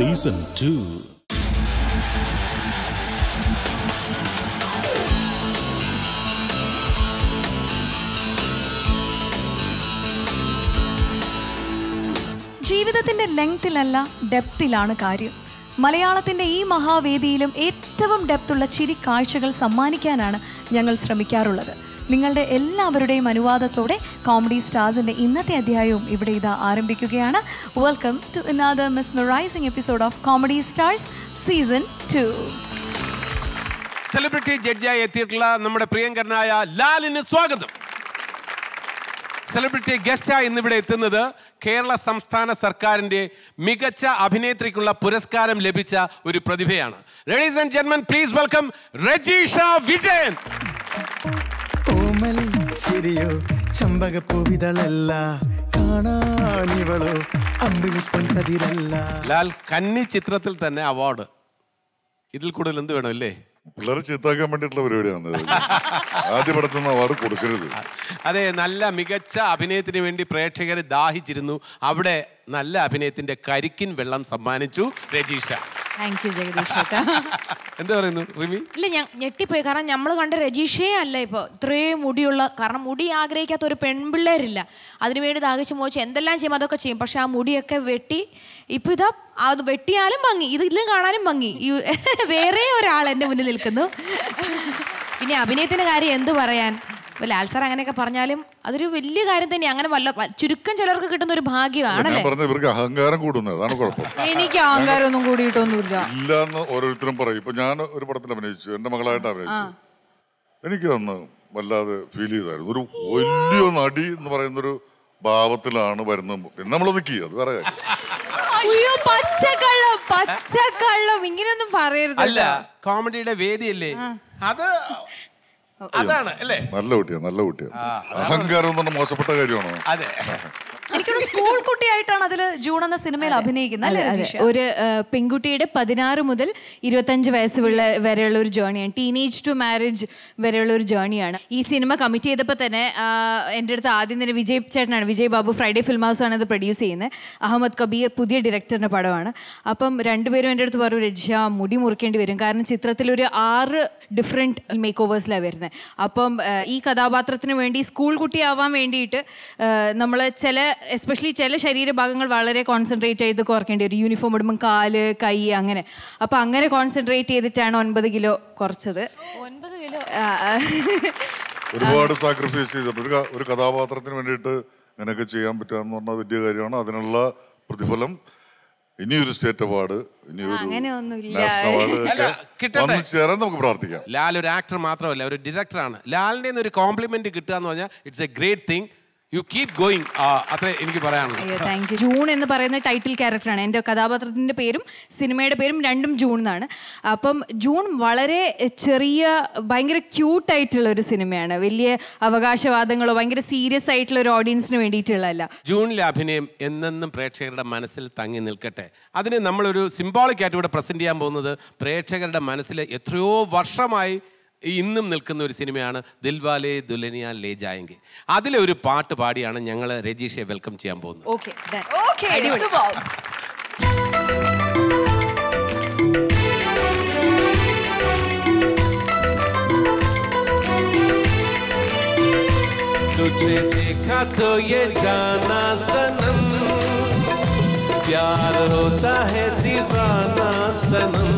Season two ജീവിതത്തിന്റെ ലെങ്തിലല്ല ഡെപ്തിലാണ് കാര്യം മലയാളത്തിന്റെ ഈ മഹാവേദിയിലും ഏറ്റവും ഡെപ്തുള്ള ചിരി കാഴ്ചകൾ സമ്മാനിക്കാനാണ് ഞങ്ങൾ ശ്രമിക്കാറുള്ളത് നിങ്ങളുടെ എല്ലാവരുടെയും അനുവാദത്തോടെ കോമഡി സ്റ്റാർസിന്റെ ഇന്നത്തെ അധ്യായവും ഇവിടെ ഇതാ ആരംഭിക്കുകയാണ് welcome to another mesmerising episode of comedy stars season two celebrity ജഡ്ജിയായി എത്തിയിട്ടുള്ള നമ്മുടെ പ്രിയങ്കരനായ ലാലിന് സ്വാഗതം സെലിബ്രിറ്റി ഗസ്റ്റായി ഇന്നിവിടെ എത്തുന്നത് കേരള സംസ്ഥാന സർക്കാരിന്റെ മികച്ച അഭിനേത്രിക്കുള്ള പുരസ്കാരം ലഭിച്ച ഒരു പ്രതിഭയാണ് ലേഡീസ് ആൻഡ് ജെന്മൻ പ്ലീസ് വെൽക്കം രജീഷ വിജയൻ ഓമൽ ചിരിയോ ചമ്പകപ്പൂവിതളല്ല കാണാനിവളോ അമ്പിളിപ്പൊൻ കതിരല്ല ലാൽ കന്നി ചിത്രത്തിൽ തന്നെ അവാർഡ് ഇതിൽ കൂടുതൽ എന്ത് വേണം അല്ലേ പിള്ളേരെ ചീത്താക്കാൻ വേണ്ടിയിട്ടുള്ള പരിപാടിയാണ് ഇത്. ആദ്യ പടത്തിൽ നിന്ന് അവാർഡ് കൊടുക്കരുത് അതെ നല്ല മികച്ച അഭിനയത്തിന് വേണ്ടി പ്രേക്ഷകർ ദാഹിച്ചിരുന്നു അവിടെ നല്ല അഭിനയത്തിന്റെ കരിക്കിൻ വെള്ളം സമ്മാനിച്ചു രജീഷ താങ്ക് യു ജഗദീഷ് ചേട്ടാ എന്താ പറയുന്നു റിമി ഇല്ല ഞാൻ ഞെട്ടിപ്പോയി കാരണം നമ്മൾ കണ്ട രജീഷേ അല്ല ഇപ്പോൾ ഇത്രയും മുടിയുള്ള കാരണം മുടി ആഗ്രഹിക്കാത്ത ഒരു പെൺപിള്ളേരില്ല അതിനുവേണ്ടി ദാഹിച്ച് മോച്ച് എന്തെല്ലാം ചെയ്യും അതൊക്കെ ചെയ്യും പക്ഷെ ആ മുടിയൊക്കെ വെട്ടി ഇപ്പൊ ഇതാ അത് വെട്ടിയാലും ഭംഗി ഇതിലും കാണാനും ഭംഗി ഈ വേറെ ഒരാൾ എൻ്റെ മുന്നിൽ നിൽക്കുന്നു പിന്നെ അഭിനയത്തിന്റെ കാര്യം എന്ത് പറയാൻ ഇപ്പൊ ലാൽ സാർ അങ്ങനെയൊക്കെ പറഞ്ഞാലും അതൊരു വലിയ കാര്യം തന്നെയാണ് അങ്ങനെ വല്ല വ- ചുരുക്കം ചിലർക്ക് കിട്ടുന്ന ഒരു ഞാൻ ഭാഗ്യമാണല്ലേ പറഞ്ഞ ഇവർക്ക് അഹങ്കാരം കൂടുന്നത് അതാണ് കുഴപ്പം എനിക്ക് അഹങ്കാരമൊന്നും കൂടിയിട്ടൊന്നുമില്ല ഇല്ലാന്ന് ഓരോരുത്തരും പറയും ഇപ്പൊ ഞാൻ ഒരു പടത്തിൽ അഭിനയിച്ചു എന്റെ മകളായിട്ട് അഭിനയിച്ചു എനിക്ക് അന്ന് വല്ലാതെ ഫീൽ ചെയ്തായിരുന്നു ഒരു വലിയ നടി എന്ന് പറയുന്ന ഒരു ഭാവത്തിലാണ് വരുന്നത് പിന്നെ നമ്മൾ ഒതുക്കി അത് വേറെ കാര്യം അയ്യോ പച്ചക്കള്ളം പച്ചക്കള്ളം ഇങ്ങനെയൊന്നും പറയരുത് അല്ല കോമഡിയുടെ വേദിയല്ലേ അത് അതാണ് അല്ലേ നല്ല കുട്ടിയാണ് നല്ല കുട്ടിയാണ് അഹങ്കാരം എന്ന് പറഞ്ഞാൽ മോശപ്പെട്ട കാര്യമാണോ അതെ എനിക്കൊരു സ്കൂൾ കുട്ടിയായിട്ടാണ് അതിൽ ജൂൺ എന്ന സിനിമയിൽ അഭിനയിക്കുന്നത് അല്ലേ അതെ, രജീഷ ഒരു ആ, പെൺകുട്ടിയുടെ പതിനാറ് മുതൽ ഇരുപത്തഞ്ച് വയസ്സുള്ള വരെയുള്ള ഒരു ജേണിയാണ് ടീനേജ് ടു മാരേജ് വരെയുള്ള ഒരു ജേണിയാണ് ഈ സിനിമ കമ്മിറ്റ് ചെയ്തപ്പോൾ തന്നെ ആ, എൻ്റെ അടുത്ത് ആദ്യം തന്നെ വിജയ് ചേട്ടനാണ് Vijay Babu Friday film house ആണ് ഇത് പ്രൊഡ്യൂസ് ചെയ്യുന്നത് അഹമ്മദ് കബീർ പുതിയ ഡയറക്ടറിൻ്റെ പടമാണ് അപ്പം രണ്ടുപേരും എൻ്റെ അടുത്ത് പറഞ്ഞു രജിഷ മുടി മുറിക്കേണ്ടി വരും കാരണം ചിത്രത്തിൽ ഒരു ആറ് ഡിഫറെൻറ്റ് മേക്ക് ഓവേഴ്സിലാണ് വരുന്നത് അപ്പം ആ, ഈ കഥാപാത്രത്തിന് വേണ്ടി സ്കൂൾ കുട്ടിയാവാൻ വേണ്ടിയിട്ട് നമ്മൾ ചില എസ്പെഷ്യലി ചില ശരീരഭാഗങ്ങൾ വളരെ കോൺസെൻട്രേറ്റ് ചെയ്ത് കുറയ്ക്കേണ്ടി വരും യൂണിഫോം ഇടുമ്പം കാല് കൈ അങ്ങനെ അപ്പം അങ്ങനെ കോൺസെൻട്രേറ്റ് ചെയ്തിട്ടാണ് ഒൻപത് കിലോ കുറച്ചത് ഒൻപത് കിലോ ആ, ആ. ഒരുപാട് സാക്രിഫൈസ് ചെയ്തിട്ട് ഒരു ക- ഒരു കഥാപാത്രത്തിന് വേണ്ടിയിട്ട് അങ്ങനെയൊക്കെ ചെയ്യാൻ പറ്റുക എന്ന് പറഞ്ഞാൽ വലിയ കാര്യമാണ് അതിനുള്ള പ്രതിഫലം ഇനിയൊരു സ്റ്റേറ്റ് അവാർഡ് ഇനിയൊരു അങ്ങനെയൊന്നുമില്ല. നാഷണൽ അവാർഡ് അല്ല, ഒക്കെ കിട്ടട്ടെ. വന്നു ചേരാൻ നമുക്ക് പ്രാർത്ഥിക്കാം ലാൽ ഒരു ആക്ടർ മാത്രമല്ല ഒരു ഡയറക്ടറാണ് ലാലിന്റെ ഒരു കോംപ്ലിമെന്റ് കിട്ടുക എന്ന് പറഞ്ഞാൽ it's a great thing you keep going അത്രേ എനിക്ക് പറയാനുള്ളൂ അയ്യോ താങ്ക് യു ജൂൺ എന്ന് പറയുന്ന ടൈറ്റിൽ ക്യാരക്ടറാണ് എൻ്റെ കഥാപാത്രത്തിൻ്റെ പേരും സിനിമയുടെ പേരും രണ്ടും ജൂൺ എന്നാണ് അപ്പം ജൂൺ വളരെ ചെറിയ ഭയങ്കര ക്യൂട്ടായിട്ടുള്ള ഒരു സിനിമയാണ് വലിയ അവകാശവാദങ്ങളോ ഭയങ്കര സീരിയസ് ആയിട്ടുള്ള ഒരു ഓഡിയൻസിന് വേണ്ടിയിട്ടുള്ളതല്ല ജൂണിലെ അഭിനയം എന്നെന്നും പ്രേക്ഷകരുടെ മനസ്സിൽ തങ്ങി നിൽക്കട്ടെ അതിന് നമ്മളൊരു സിംബോളിക് ആയിട്ട് ഇവിടെ പ്രസന്റ് ചെയ്യാൻ പോകുന്നത് പ്രേക്ഷകരുടെ മനസ്സിൽ എത്രയോ വർഷമായി ഈ ഇന്നും നിൽക്കുന്ന ഒരു സിനിമയാണ് ദിൽവാലെ ദുലനിയ ലേ ജായെങ്കിൽ അതിലെ ഒരു പാട്ട് പാടിയാണ് ഞങ്ങൾ രജീഷെ വെൽക്കം ചെയ്യാൻ പോകുന്നത് ഓക്കെ ഓക്കെ സുബോധ് तुझे देखा तो ये जाना सनम प्यार होता है दीवाना सनम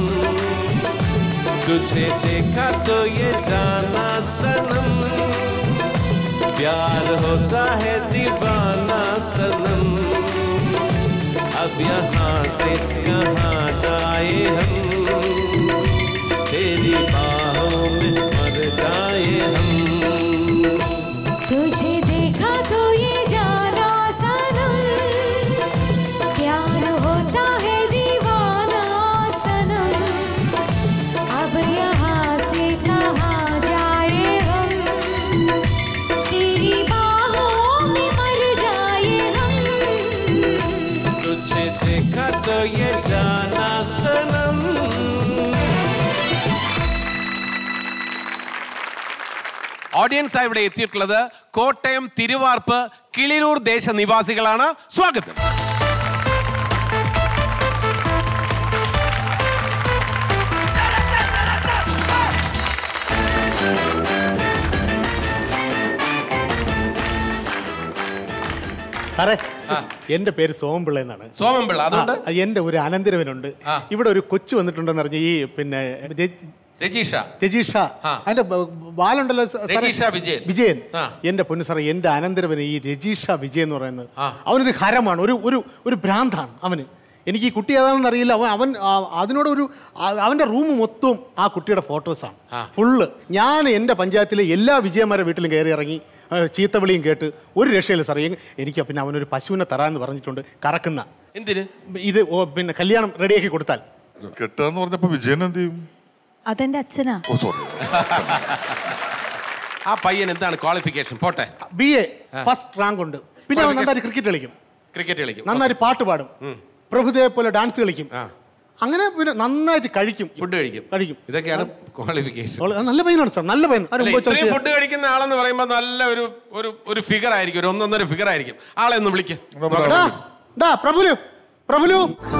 तुझे देखा तो ये जाना सनम प्यार होता है दीवाना सनम अब यहाँ से कहाँ जाए हम तेरी बाहों में मर जाए हम तुझे देखा तो ये जाना सनम प्यार होता है दीवाना सनम अब यहाँ से कहाँ जाए हम तेरी बाहों में मर जाए हम तुझे देखा तो ये जाना सनम ഓഡിയൻസ് ഇവിടെ എത്തിയിട്ടുള്ളത് കോട്ടയം തിരുവാർപ്പ് കിളിരൂർ ദേശ നിവാസികളാണ് സ്വാഗതം സാറേ എന്റെ പേര് സോമപിള്ള എന്നാണ് സോമൻപിള്ള അതുകൊണ്ട് ആ, എന്റെ ഒരു അനന്തരവനുണ്ട് ഇവിടെ ഒരു കൊച്ചു വന്നിട്ടുണ്ടെന്ന് പറഞ്ഞ ഈ പിന്നെ രെ- രജീഷ രജീഷ അതിന്റെ ബ- ബാലുണ്ടല്ലോ സ- സാറേ? രജീഷ വിജയൻ. വിജയൻ ആ. എന്റെ പൊന്നു സാറേ എന്റെ അനന്തരവന് ഈ രജീഷ വിജയൻ എന്ന് പറയുന്നത് അവനൊരു ഹരമാണ് ഒരു ഒരു ഒരു ഭ്രാന്താണ് അവന് എനിക്ക് ഈ കുട്ടി ഏതാണെന്ന് അറിയില്ല അവൻ അവൻ ആ, അതിനോട് ഒരു ആ- അവന്റെ റൂം മൊത്തവും ആ കുട്ടിയുടെ ഫോട്ടോസാണ് ഫുള്ള് ഞാൻ എൻ്റെ പഞ്ചായത്തിലെ എല്ലാ വിജയന്മാരുടെ വീട്ടിലും കയറി ഇറങ്ങി ആ, ചീത്തവിളിയും കേട്ട് ഒരു രക്ഷയില്ല സാറേ എങ്- എനിക്ക് പിന്നെ അവനൊരു പശുവിനെ തരാമെന്ന് പറഞ്ഞിട്ടുണ്ട് കറക്കുന്ന എന്തിന് ഇത് ഓ, പിന്നെ കല്യാണം റെഡിയാക്കി കൊടുത്താൽ കെട്ടാന്ന് പറഞ്ഞപ്പോ വിജയൻ എന്ത് ചെയ്യും അതെന്റെ അച്ഛനാ ഓ സോറി ആ പയ്യൻ എന്താണ് ക്വാളിഫിക്കേഷൻ പോട്ടെ ബി എ ഫസ്റ്റ് റാങ്ക് ഉണ്ട് പിന്നെ അവൻ നന്നായിട്ട് ക്രിക്കറ്റ് കളിക്കും ക്രിക്കറ്റ് കളിക്കും നന്നായിട്ട് പാട്ട് പാടും പ്രഭുദേവ പോലെ ഡാൻസ് കളിക്കും ആ. അങ്ങനെ പിന്നെ നന്നായിട്ട് കഴിക്കും ഫുഡ് കഴിക്കും കഴിക്കും ഇതൊക്കെയാണ് ക്വാളിഫിക്കേഷൻ അവള് നല്ല പയ്യനാണ് സാർ നല്ല പയ്യൻ അവന് മുമ്പ് ഇത്രയും ചോദിച്ച- ഫുഡ് കഴിക്കുന്ന ആളെന്ന് പറയുമ്പോൾ നല്ല ഒരു ഒരു ഒരു ഫിഗർ ആയിരിക്കും ഒരു ഒന്നൊന്നര ഫിഗർ ആയിരിക്കും ആളെ ഒന്ന് വിളിക്ക് ഡാ, ഡാ, പ്രഭുലു പ്രഭുലു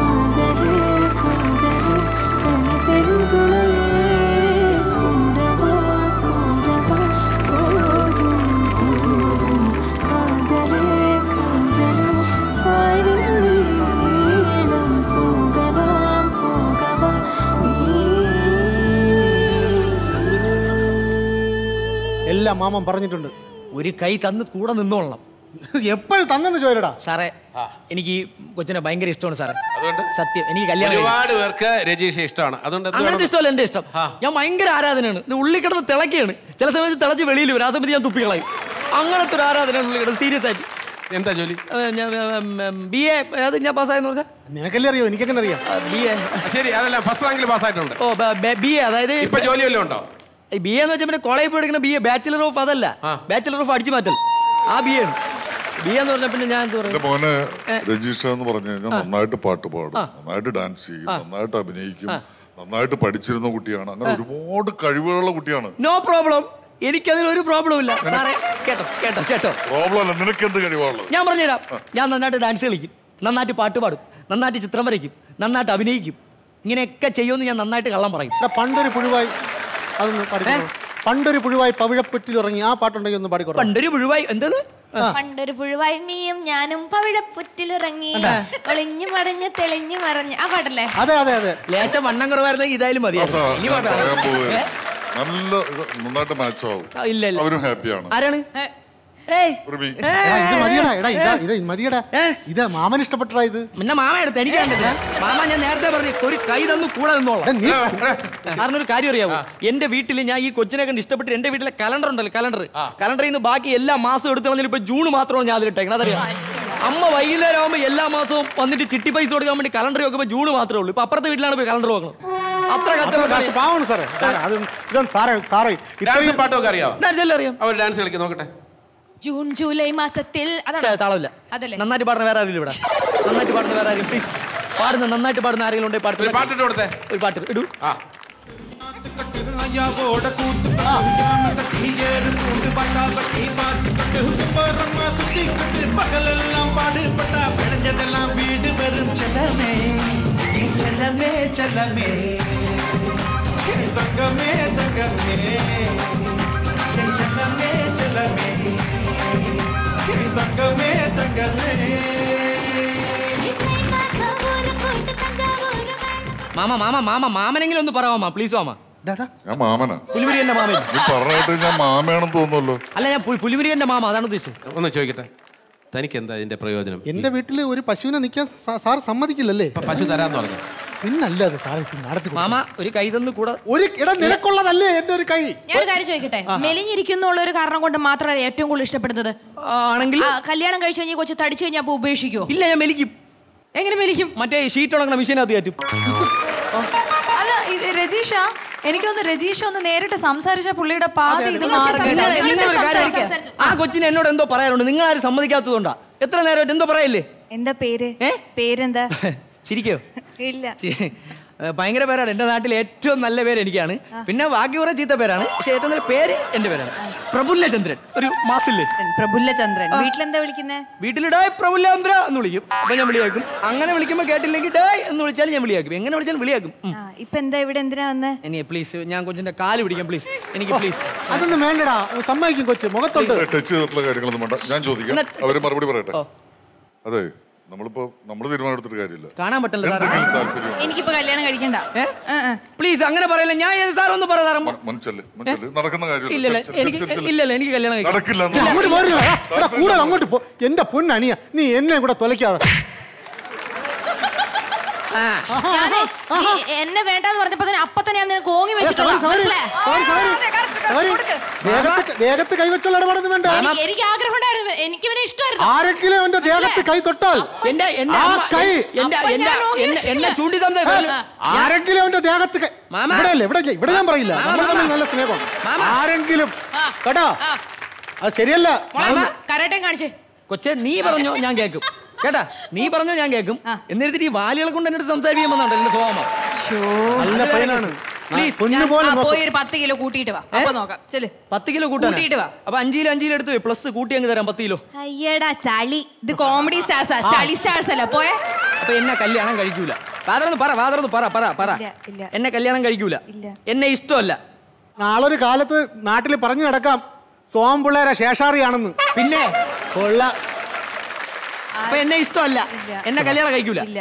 എല്ലാം മാമൻ പറഞ്ഞിട്ടുണ്ട് ഒരു കൈ തന്ന് കൂടെ നിന്നോളണം എപ്പോഴും തന്നെന്ന് ചോദിലടാ സാറേ എനിക്ക് ഈ കൊച്ചിനെ ഭയങ്കര ഇഷ്ടമാണ് സാറേ അതുകൊണ്ട് സത്യം എനിക്ക് കല്യാണം കഴിക്കണം. ഒരുപാട് പേർക്ക് രജീഷ ഇഷ്ടമാണ് അതുകൊണ്ട് എന്ത് അങ്ങനത്തെ വേണം? ഇഷ്ടമല്ല എന്റെ ഇഷ്ടം ആ. ഞാൻ ഭയങ്കര ആരാധനയാണ് ഇത് ഉള്ളിൽ കിടന്ന് തിളക്കുകയാണ് ചില സമയത്ത് തിളച്ച് വെളിയിൽ വരും ആ സമയത്ത് ഞാൻ തുപ്പികളയും അങ്ങനത്തെ ഒരു ആരാധനയാണ് ഉള്ളിൽ കിടന്ന് സീരിയസ് ആയിട്ട് എന്താ ജോലി ഏ, ഞാൻ ബി എ അത് ഞാൻ പാസ്സായെന്ന് പറഞ്ഞാൽ നിനക്കല്ലേ അറിയോ എനിക്കെങ്ങനെ അറിയാം ബി എ ശരി അതല്ല ഫസ്റ്റ് റാങ്കിൽ പാസ്സായിട്ടുണ്ട് ഓ ബി എ അതായത് ഇപ്പൊ ജോലി വല്ലതും ഉണ്ടോ ബി എന്ന് വെച്ചാൽ പിന്നെ കോളേജിൽ പോയി എടുക്കുന്ന ബി എ ബാച്ചിലർ ഓഫ് അതല്ല ബാച്ചിലർ ഓഫ് അടിച്ചു മാറ്റൽ ആ ബി ആണ് ബി എന്ന് പറഞ്ഞാൽ പിന്നെ ഞാൻ എന്ത് എന്റെ പറയും മോനെ രജീഷ എന്ന് പറഞ്ഞു കഴിഞ്ഞാൽ നന്നായിട്ട് പാട്ട് പാടും നന്നായിട്ട് ഡാൻസ് ചെയ്യും നന്നായിട്ട് അഭിനയിക്കും നന്നായിട്ട് പഠിച്ചിരുന്ന കുട്ടിയാണ് അങ്ങനെ ഒരുപാട് കഴിവുകളുള്ള കുട്ടിയാണ് നോ പ്രോബ്ലം എനിക്കതിൽ ഒരു പ്രോബ്ലം ഇല്ല സാറേ കേട്ടോ കേട്ടോ കേട്ടോ പ്രോബ്ലം അല്ല നിനക്ക് എന്ത് കഴിവാണുള്ളത് ഞാൻ പറഞ്ഞുതരാം ഞാൻ നന്നായിട്ട് ഡാൻസ് കളിക്കും നന്നായിട്ട് പാട്ട് പാടും നന്നായിട്ട് ചിത്രം വരയ്ക്കും നന്നായിട്ട് അഭിനയിക്കും ഇങ്ങനെയൊക്കെ ചെയ്യുമെന്ന് ഞാൻ നന്നായിട്ട് കള്ളം പറയും എടാ, പണ്ടൊരു പുഴുവായി അതൊന്ന് പാടിക്കോ പണ്ടൊരു പുഴുവായി പവിഴപ്പെട്ടിൽ ഇറങ്ങി ആ പാട്ടുണ്ടെങ്കിൽ ഒന്ന് പാടിക്കോ പണ്ടൊരു പുഴുവായി എന്തത് പണ്ടൊരു പുഴുവായി നീയും ഞാനും പവിഴപ്പുറ്റിലിറങ്ങി ഒളിഞ്ഞു മടഞ്ഞ് തെളിഞ്ഞു മറഞ്ഞ് ആ പാട്ടല്ലേ അതെ അതെ അതെ ലേശം വണ്ണം കുറവായിരുന്നെങ്കിൽ ഇതായാലും മതി അതാ ഇനി ഞാൻ പാടാം. പറയാൻ പോവുകയാണ്. ഏ? നല്ല ഇത് നന്നായിട്ട് മാച്ച് ആവും ആ, ഇല്ല ഇല്ല അവരും ഹാപ്പിയാണ് ആരാണ് ഏയ് ഉറുമി. എടാ, ഇത് മതിയടാ എടാ ഇതാ ഇത് മതിയടാ ഏ? ഇത് മാമൻ ഇഷ്ടപ്പെട്ടടാ ഇത് പിന്നെ മാമ എടുത്ത് എനിക്ക് കണ്ടില്ല മാമ ഞാൻ നേരത്തെ പറഞ്ഞു ഒരു കൈ തന്നു കൂടെ നിന്നോളാം എടാ, നീ കാരണം ഒരു കാര്യം അറിയാവോ എന്റെ വീട്ടിൽ ഞാൻ ഈ കൊച്ചിനെ കണ്ട് ഇഷ്ടപ്പെട്ട് എന്റെ വീട്ടിലെ കലണ്ടർ ഉണ്ടല്ലോ കലണ്ടർ കലണ്ടറിൽ നിന്ന് ബാക്കി എല്ലാ മാസവും എടുത്ത് വന്നിട്ട് ഇപ്പൊ ജൂൺ മാത്രമാണ് ഞാൻ അതിലിട്ടേക്കണം അതറിയാം അമ്മ വൈകുന്നേരം ആകുമ്പോൾ എല്ലാ മാസവും വന്നിട്ട് ചിട്ടി പൈസ കൊടുക്കാൻ വേണ്ടി കലണ്ടർ നോക്കുമ്പോൾ ജൂൺ മാത്രമേ ഉള്ളൂ ഇപ്പൊ അപ്പുറത്തെ വീട്ടിലാണ് പോയി കലണ്ടർ നോക്കണം അത്ര അത്ര കാശ് കഷ്ടപ്പെട്ടാണ് പാവമാണ് സാറേ സാറേ, അത് ഇതൊന്നും സാറേ സാറേ ഇത്രയും ഡാൻസും പാട്ടും ഒക്കെ അറിയാവോ ഡാൻസ് അറിയാം അവർ ഡാൻസ് കളിക്കും നോക്കട്ടെ ജൂൺ ജൂലൈ മാസത്തിൽ പക്ഷേ അതാണ് താളമില്ല അതല്ലേ? നന്നായിട്ട് പാടുന്ന വേറെ ആരും ഇവിടെ നന്നായിട്ട് പാടുന്ന വേറെ ആരും പ്ലീസ് പാടുന്ന നന്നായിട്ട് പാടുന്ന ആരെങ്കിലും ഉണ്ടെങ്കിൽ ഒരു പാടുന്ന പാട്ടിട്ട് കൊടുത്തേ ഒരു പാട്ട് ഇടൂ ആ பகலெல்லாம் பாடுபட்டா விளைஞ்சதெல்லாம் வீடு வரும் செல்லமே நீ செல்லமே செல்லமே என் தங்கமே தங்கமே என் செல்லமே செல்லமே என் தங்கமே தங்கமே മാമ മാമ മാമ മാമനെങ്കിലും ഒന്ന് പറയാമോ പ്ലീസ് മാമ ഡാ, ഡാ. ഞാൻ മാമനാ പുലിമുരി എന്റെ മാമ നീ പറഞ്ഞിട്ട് ഞാൻ മാമയാണെന്ന് തോന്നുന്നല്ലോ അല്ല ഞാൻ പു- പുലിമുരി എന്റെ മാമ അതാണ് ഉദ്ദേശിച്ചത് ഒന്ന് ചോദിക്കട്ടെ തനിക്ക് എന്താ ഇതിന്റെ പ്രയോജനം എന്റെ വീട്ടിൽ ഒരു പശുവിനെ നിൽക്കാൻ സാ- സാർ സമ്മതിക്കില്ലല്ലേ ഇപ്പൊ പശു തരാന്ന് പറഞ്ഞു പിന്നല്ലാതെ സാറേ ഇത് നടത്തി കൊടുത്തു. മാമ ഒരു കൈ തന്ന് കൂടെ ഒരു ഇട നിനക്കുള്ളതല്ലേ എന്റെ ഒരു കൈ ഞാൻ ഒരു കാര്യം ചോദിക്കട്ടെ മെലിഞ്ഞിരിക്കുന്നുള്ള ഒരു കാരണം കൊണ്ട് മാത്രമല്ല ഏറ്റവും കൂടുതൽ ഇഷ്ടപ്പെടുന്നത് ആണെങ്കിൽ ആ, കല്യാണം കഴിച്ചു കഴിഞ്ഞാൽ കൊച്ചു തടിച്ചു കഴിഞ്ഞാൽ അപ്പൊ ഉപേക്ഷിക്കോ ഇല്ല ഞാൻ മെലിക്കും എങ്ങനെ മെലിക്കും മറ്റേ ഷീറ്റ് ഉണങ്ങണ മെഷീനകത്ത് കയറ്റും അല്ല ഇത് രജീഷ എനിക്കൊന്ന് രജീഷ ഒന്ന് നേരിട്ട് സംസാരിച്ച പുള്ളിയുടെ പാതി ഇത് നിങ്ങൾ മാറും സംസാരിച്ച് കേട്ടോ. നിങ്ങൾ ഒരു കാര്യം സംസാരിച്ച് ആലോചിക്ക്. ആ കൊച്ചിന് എന്നോട് എന്തോ പറയാനുണ്ട് നിങ്ങൾ ആരും സമ്മതിക്കാത്തതുകൊണ്ടാ എത്ര നേരമായിട്ട് എന്തോ പറയല്ലേ എന്താ പേര് ഏ? പേരെന്താ ചിരിക്കോ ഇല്ല ചി- ഏ, ഭയങ്കര പേരാണ് എൻ്റെ നാട്ടിൽ ഏറ്റവും നല്ല പേര് എനിക്കാണ് പിന്നെ ബാക്കി കുറെ ചീത്ത പേരാണ് പക്ഷെ ഏറ്റവും നല്ല പേര് എൻ്റെ പേരാണ് പ്രഫുല്ല ചന്ദ്രൻ ഒരു മാസില്ലേ പ്രഫുല്ല ചന്ദ്രൻ വീട്ടിലെന്താ വിളിക്കുന്നേ വീട്ടിൽ ഡേ പ്രഫുല്ലാംബ്ര എന്ന് വിളിക്കും അപ്പൊ ഞാൻ വിളിയാക്കും അങ്ങനെ വിളിക്കുമ്പോൾ കേട്ടില്ലെങ്കിൽ ഡേ എന്ന് വിളിച്ചാൽ ഞാൻ വിളിയാക്കും എങ്ങനെ വിളിച്ചാലും വിളിയാക്കും ഉം. ആ, ഇപ്പൊ എന്താ ഇവിടെ എന്തിനാ വന്നേ ഇനി പ്ലീസ് ഞാൻ കൊച്ചിന്റെ കാല് പിടിക്കാം പ്ലീസ് എനിക്ക് പ്ലീസ് അതൊന്നും വേണ്ടടാ സമ്മതിക്കും കൊച്ചു മുഖത്തോട്ട് ടച്ച് ചെയ്തിട്ടുള്ള കാര്യങ്ങളൊന്നും വേണ്ട ഞാൻ ചോദിക്കാം അവര് മറുപടി പറയട്ടെ അതെ നമ്മളിപ്പോ നമ്മൾ തീരുമാനം എടുത്തിട്ട് കാര്യമില്ല കാണാൻ പറ്റില്ല സാർ എന്തെങ്കിലും താല്പര്യം എനിക്കിപ്പോ കല്യാണം കഴിക്കണ്ട പ്ലീസ് അങ്ങനെ പറയല്ല ഞാൻ ഏത് സാർ ഒന്ന് പറ സാർ മനസ്സല്ലേ മനസ്സല്ലേ നടക്കുന്ന കാര്യമില്ല ഇല്ലല്ല ചെല്ല്, ചെല്ല്, എനിക്ക് ചെല്ല്, ചെല്ല്. ഇല്ലല്ല എനിക്ക് കല്യാണം കഴിക്കണം നടക്കില്ല നീ അങ്ങോട്ട് മാറി നിൽക്ക്. എടാ, എടാ, കൂടെ അങ്ങോട്ട് പോ എന്റെ പൊന്നണിയ നീ എന്നെ കൂടെ തൊലയ്ക്കാതെ ഞാനേ നീ എന്നെ വേണ്ടാന്ന് പറഞ്ഞപ്പോ തന്നെ അപ്പൊ തന്നെ ഞാൻ നിനക്ക് ഓങ്ങി വെച്ചിട്ടുള്ള സോറി സോറി സോറി സോറി ദേഹത്ത് ദേഹത്ത് കൈവച്ചുള്ള ഇടപാടൊന്നും വേണ്ട എനിക്ക് ആഗ്രഹം ഉണ്ടായിരുന്നു എനിക്ക് ഇവനെ ഇഷ്ടമായിരുന്നു ആരെങ്കിലും എന്റെ ദേഹത്ത് കൈ തൊട്ടാൽ എന്റെ എന്റെ ആ അമ്മ- കൈ എന്റെ അപ്പൊ എന്റെ ഞാൻ ഓങ്ങി എന്നെ- എന്നെ വെച്ചില്ല. ചൂണ്ടി സംസാരിക്കും ആരെങ്കിലും അവന്റെ ദേഹത്ത് കൈ- മാമ. ഇവിടെ അല്ലേ ഇവിടെ ഇല്ലേ? ഇവിടെ ഞാൻ പറയില്ല മാമ, നമ്മൾ മാമ. തമ്മിൽ നല്ല സ്നേഹം മാമ. ആരെങ്കിലും ആ. കേട്ടോ ആ. അത് ശരിയല്ല മോളെ കരാട്ടയും കാണിച്ചേ കൊച്ചെ നീ പറഞ്ഞോ ഞാൻ കേൾക്കും കേട്ടാ നീ പറഞ്ഞോ ഞാൻ കേൾക്കും എന്നിരുത്തിട്ട് ഈ വാലികളെ കൊണ്ട് എന്നോട് സംസാരിക്കുമെന്നുണ്ട് എന്റെ സ്വഭാവം നല്ല പയ്യനാണ് Please, കുഞ്ഞു പോലെ ആ, നോക്കും പോയി ഒരു പത്ത് കിലോ കൂട്ടിയിട്ട് വാ അപ്പൊ നോക്കാം ചെല് പത്ത് കിലോ കൂട്ടാൻ കൂട്ടിയിട്ട് വാ. അപ്പൊ അഞ്ച് കിലോ അഞ്ച് കിലോ എടുത്ത് പ്ലസ് കൂട്ടി അങ്ങ് തരാം പത്ത് കിലോ അയ്യടാ ചളി ഇത് കോമഡി സ്റ്റാർസാ ചളി സ്റ്റാർസ് അല്ല പോയെ അപ്പൊ എന്നെ കല്യാണം കഴിക്കൂല ഫാദറൊന്ന് പറ ഫാദറൊന്ന് പറ പറ പറ ഇല്ല, ഇല്ല. എന്നെ കല്യാണം കഴിക്കൂല ഇല്ല. എന്നെ ഇഷ്ടമല്ല നാളൊരു കാലത്ത് നാട്ടിൽ പറഞ്ഞു നടക്കാം സോം പിള്ളേരെ ശേഷാറിയാണെന്ന് പിന്നെ കൊള്ള അപ്പൊ എന്നെ ഇഷ്ടമല്ല ഇല്ല. എന്നെ കല്യാണം കഴിക്കൂല ഇല്ല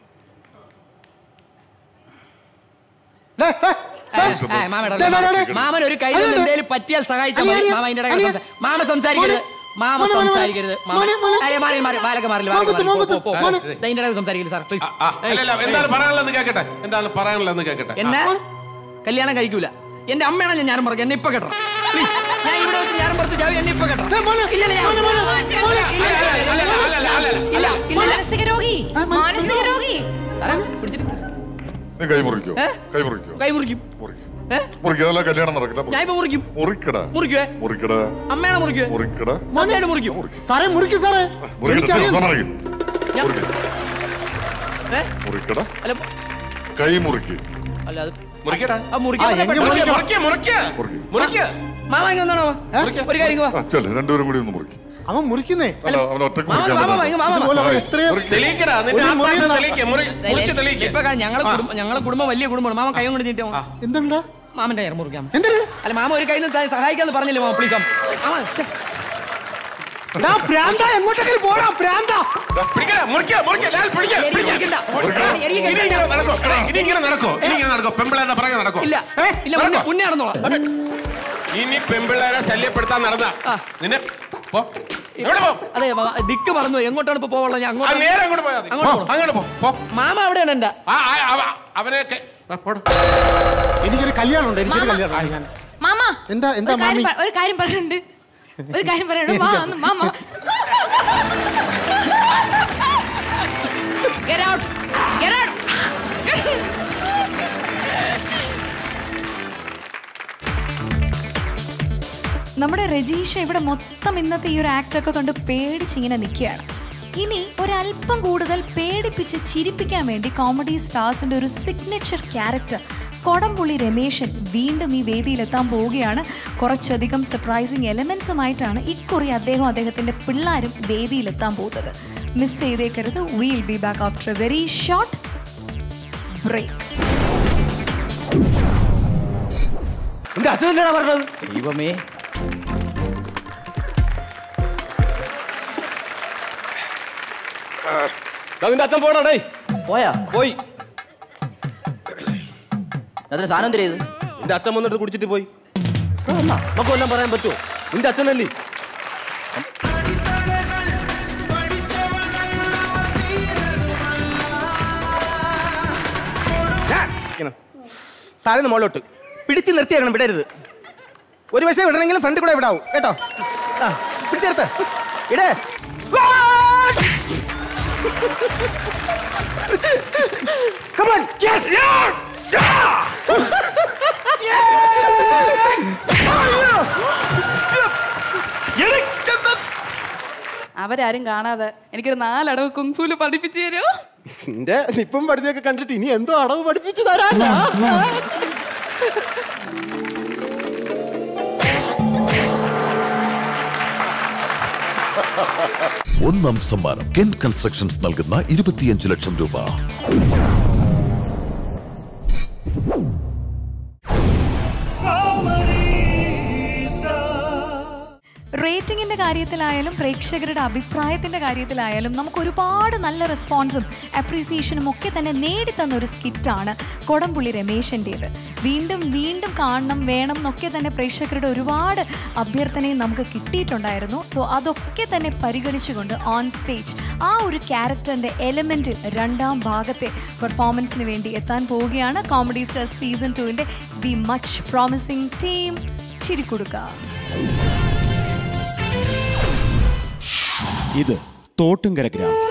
ഡേ, ഡേ, ഡേ. ആ, മാമയുടെ ഡേ, ഡേ, ഡേ, ഡേ. മാമൻ ഒരു കൈ അനിയ, എന്തേലും പറ്റിയാൽ സഹായിച്ചാൽ അനിയ, മതി അനിയ, മാമ അതിന്റെ ഇടയിൽ അനിയ. സംസാ- മാമ സംസാരിക്കരുത് മാമ മോനെ, മോനെ, സംസാരിക്കരുത് മാമ മോനെ, മോനെ. അയ്യ, മാറി മാറി വാലൊക്കെ മാറില്ല മോകത്ത്, മോകത്ത്, മോനെ. അതിന്റെ ഇടയിൽ സംസാരിക്കരുത് സാർ പ്ലീസ് ആ, അല്ല, അല്ല, എന്താണ് പറയാനുള്ളതെന്ന് കേക്കട്ടെ എന്താണ് പറയാനുള്ളതെന്ന് കേക്കട്ടെ എന്നെ കല്യാണം കഴിക്കൂല എന്റെ അമ്മയാണ് ഞാൻ ഞാനും പറഞ്ഞു എന്നെ ഇപ്പൊ കെട്ടണം പ്ലീസ് ഞാൻ ഇവിടെ വെച്ച് ഞാനും പുറത്ത് ചാവി എന്നെ ഇപ്പൊ കെട്ടണം ഡേ, മോനെ, ഇല്ല, ഇല്ല, മോനെ, മോനെ, മോനെ. ഇല്ല ഇല്ല മാനസിക രോഗി മാനസിക രോഗി സാറേ പിടിച്ചിട്ട് നീ കൈ മുറിക്കോ ഏ? കൈ മുറിക്കോ കൈ മുറിക്കും മുറിക്കും ഏ മുറിക്കുക അതല്ല കല്യാണം നടക്കില്ല ഞാൻ ഇപ്പൊ മുറിക്കും മുറിക്കടാ മുറിക്കുവേ മുറിക്കടാ അമ്മയാണ് മുറിക്കുവേ മുറിക്കടാ സന്ധ്യയുടെ മുറിക്കും സാറേ മുറിക്കും സാറേ മുറിക്കടാ എനിക്കറിയാം. മുറിക്കും ഞാൻ- മുറിക്ക ഏ? മുറിക്കടാ അല്ല കൈ മുറിക്ക് അല്ല അത് മുറിക്കടാ ആ മുറിക്കാൻ ആ, പറഞ്ഞാ എങ്കിൽ പെട്ടെന്ന് മുറിക്ക മുറിക്ക മുറിക്ക്. മുറിക്ക മാമ ഇങ്ങ് വന്നാണോ ഒരു കാര്യം ഇങ്ങ് വാ ആ ചെല് രണ്ടുപേരും കൂടി ഒന്ന് മുറിക്കും അവൻ മുറിക്കുന്നേ അല്ല അവൻ ഒറ്റക്ക് മാമ മുറിക്കാൻ മാമ പറ്റില്ല. ഇങ്ങ് മാമ ഇതുപോലെ അവൻ ആ, എത്രയോ മുറിക്ക്. തെളിയിക്കടാ നിന്റെ ഒരു ആത്മാർത്ഥത മുറിയിൽ തെളിയിക്ക മുറി മുറിച്ച് തെളിയിക്ക ഇപ്പൊ കാണാം, ഞങ്ങളെ കുടുംബം ഞങ്ങളെ കുടുംബം വലിയ കുടുംബമാണ് മാമ കൈ കൊണ്ട് നീട്ടോ എന്തുണ്ടാ മാമന്റെ കയർ മുറിക്കാം എന്തിന് അല്ല മാമ ഒരു കൈ സഹായിക്കാന്ന് പറഞ്ഞില്ലേ മാമ പ്ലീസ് മാമ ഛെ, എടാ, പ്രാന്താ എങ്ങോട്ടെങ്കിലും പോടാ പ്രാന്താ പിടിക്കടാ മുറിക്ക മുറിക്ക ലാൽ പിടിക്ക എരി പിടിക്ക. മുറിക്കണ്ട. ഇനി ഇങ്ങനെ നടക്കോ എടാ, ഇനി ഇങ്ങനെ നടക്കോ ഇനി ഇങ്ങനെ നടക്കോ പെമ്പിള്ളേരുടെ പുറകെ നടക്കോ ഇല്ല ഏ? ഇല്ല നടക്കോ? മുന്നേ നടന്നോളാം ഇനി പെമ്പിള്ളേരെ ശല്യപ്പെടുത്താൻ നടന്ന നിന്നെ പോ എവിടെ പോ അതെ മാമ, ദിക്ക് മറന്നു പോയി. എങ്ങോട്ടാണ് ഇപ്പൊ പോവുള്ളത് ഞാൻ ആ അങ്ങോട്ട് നേരെ അങ്ങോട്ട് പോയാ മതി അങ്ങോട്ട് പോ. അങ്ങോട്ട് പോ പോ മാമ അവിടെയാണ് എന്റെ ആ ആ, അവ- അവനെ കെ- ആ, പോടോ. എനിക്കൊരു കല്യാണം ഉണ്ട് എനിക്കൊരു മാമ. കല്യാണം ഉണ്ട് ഞാൻ മാമ എന്താ- എന്താ ഒരു കാര്യം മാമി? പ- ഒരു കാര്യം പറയാനുണ്ട് ഒരു കാര്യം പറയാനുണ്ട് വാ ഒന്ന് മാമ Get out. Get out. നമ്മുടെ രജീഷ ഇവിടെ മൊത്തം ഇന്നത്തെ ഈ ഒരു ആക്ടൊക്കെ കണ്ട് പേടിച്ചിങ്ങനെ നിൽക്കുകയാണ് ഇനി ഒരല്പം കൂടുതൽ പേടിപ്പിച്ച് ചിരിപ്പിക്കാൻ വേണ്ടി കോമഡി സ്റ്റാർസിന്റെ ഒരു സിഗ്നേച്ചർ ക്യാരക്ടർ കൊടംപുള്ളി രമേശൻ വീണ്ടും ഈ വേദിയിലെത്താൻ പോവുകയാണ് കുറച്ചധികം സർപ്രൈസിങ് എലമെന്റ്സുമായിട്ടാണ് ഇക്കുറി അദ്ദേഹം അദ്ദേഹത്തിന്റെ പിള്ളേരും വേദിയിലെത്താൻ പോകുന്നത് മിസ് ചെയ്തേക്കരുത് will be back after a very short break എന്റെ അച്ഛനല്ലേടാ പറഞ്ഞത് ദൈവമേ നിന്റെ അച്ഛൻ പോണേ പോയാ പോയി അതിന് സാധനം തരേത് നിന്റെ അച്ഛൻ വന്നിട്ട് കുടിച്ചിട്ട് പോയി നമുക്ക് വല്ലതും പറയാൻ പറ്റുമോ നിന്റെ അച്ഛനല്ലേ താഴ്ന്ന് മുകളിലോട്ട് പിടിച്ച് നിർത്തിയേക്കണം വിടരുത് ഒരു വശം വിടണമെങ്കിലും ഫ്രണ്ട് കൂടെ വിടാവൂ കേട്ടോ ആ പിടിച്ചെടുത്ത് ഇടേ Come on! Yes! അവരാരും കാണാതെ എനിക്കൊരു നാലടവ് കുങ്ഫൂല് പഠിപ്പിച്ചു തരുമോ നിന്റെ നിപ്പം പഠിച്ചൊക്കെ കണ്ടിട്ട് ഇനി എന്തോ അടവ് പഠിപ്പിച്ചു തരാനാ ഒന്നാം സമ്മാനം കെൻ കൺസ്ട്രക്ഷൻസ് നൽകുന്ന ഇരുപത്തിയഞ്ച് ലക്ഷം രൂപ റേറ്റിംഗിന്റെ കാര്യത്തിലായാലും പ്രേക്ഷകരുടെ അഭിപ്രായത്തിന്റെ കാര്യത്തിലായാലും നമുക്ക് ഒരുപാട് നല്ല റെസ്പോൺസും അപ്രീസിയേഷനും ഒക്കെ തന്നെ നേടിത്തന്ന ഒരു സ്കിറ്റാണ് കൊടംപുള്ളി രമേശൻ്റേത് വീണ്ടും വീണ്ടും കാണണം വേണം എന്നൊക്കെ തന്നെ പ്രേക്ഷകരുടെ ഒരുപാട് അഭ്യർത്ഥനയും നമുക്ക് കിട്ടിയിട്ടുണ്ടായിരുന്നു സോ അതൊക്കെ തന്നെ പരിഗണിച്ചുകൊണ്ട് ഓൺ സ്റ്റേജ് ആ ഒരു ക്യാരക്ടറിന്റെ എലമെന്റിൽ രണ്ടാം ഭാഗത്തെ പെർഫോമൻസിന് വേണ്ടി എത്താൻ പോവുകയാണ് കോമഡി സ്റ്റാർ സീസൺ ടുവിന്റെ the much promising team Chirikkudukka ഇത് തോട്ടുങ്കര ഗ്രാമം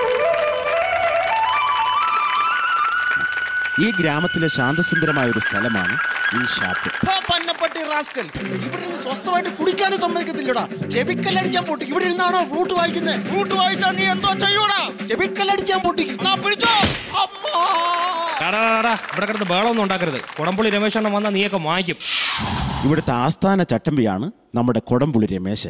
ഈ ഗ്രാമത്തിലെ ശാന്തസുന്ദരമായ ഒരു സ്ഥലമാണ് ഈ ഷാപ്പ് പന്നപ്പട്ടി റാസ്കൽ ഇവിടെ ഇരുന്ന് സ്വസ്ഥമായിട്ട് കുടിക്കാനും സമ്മതിക്കത്തില്ലടാ ചെവിക്കല്ലടിച്ചാൻ പൊട്ടിക്കും ഇവിടെ ഇരുന്നാണോ ഫ്ലൂട്ട് വായിക്കുന്നത് ഫ്ലൂട്ട് വായിച്ചാൽ നീ എന്തോ ചെയ്യൂടാ ചെവിക്കല്ലടിച്ചാൻ പൊട്ടിക്കും നാ പിടിച്ചോ ടാടാ, ടാടാ, ഇവിടെ കിടന്ന് ബഹളമൊന്നും ഉണ്ടാക്കരുത് കുടംപുള്ളി രമേശണ്ണം വന്നാൽ നീയൊക്കെ വാങ്ങിക്കും ഇവിടുത്തെ ആസ്ഥാന ചട്ടമ്പിയാണ് നമ്മുടെ കൊടംപുളി രമേശൻ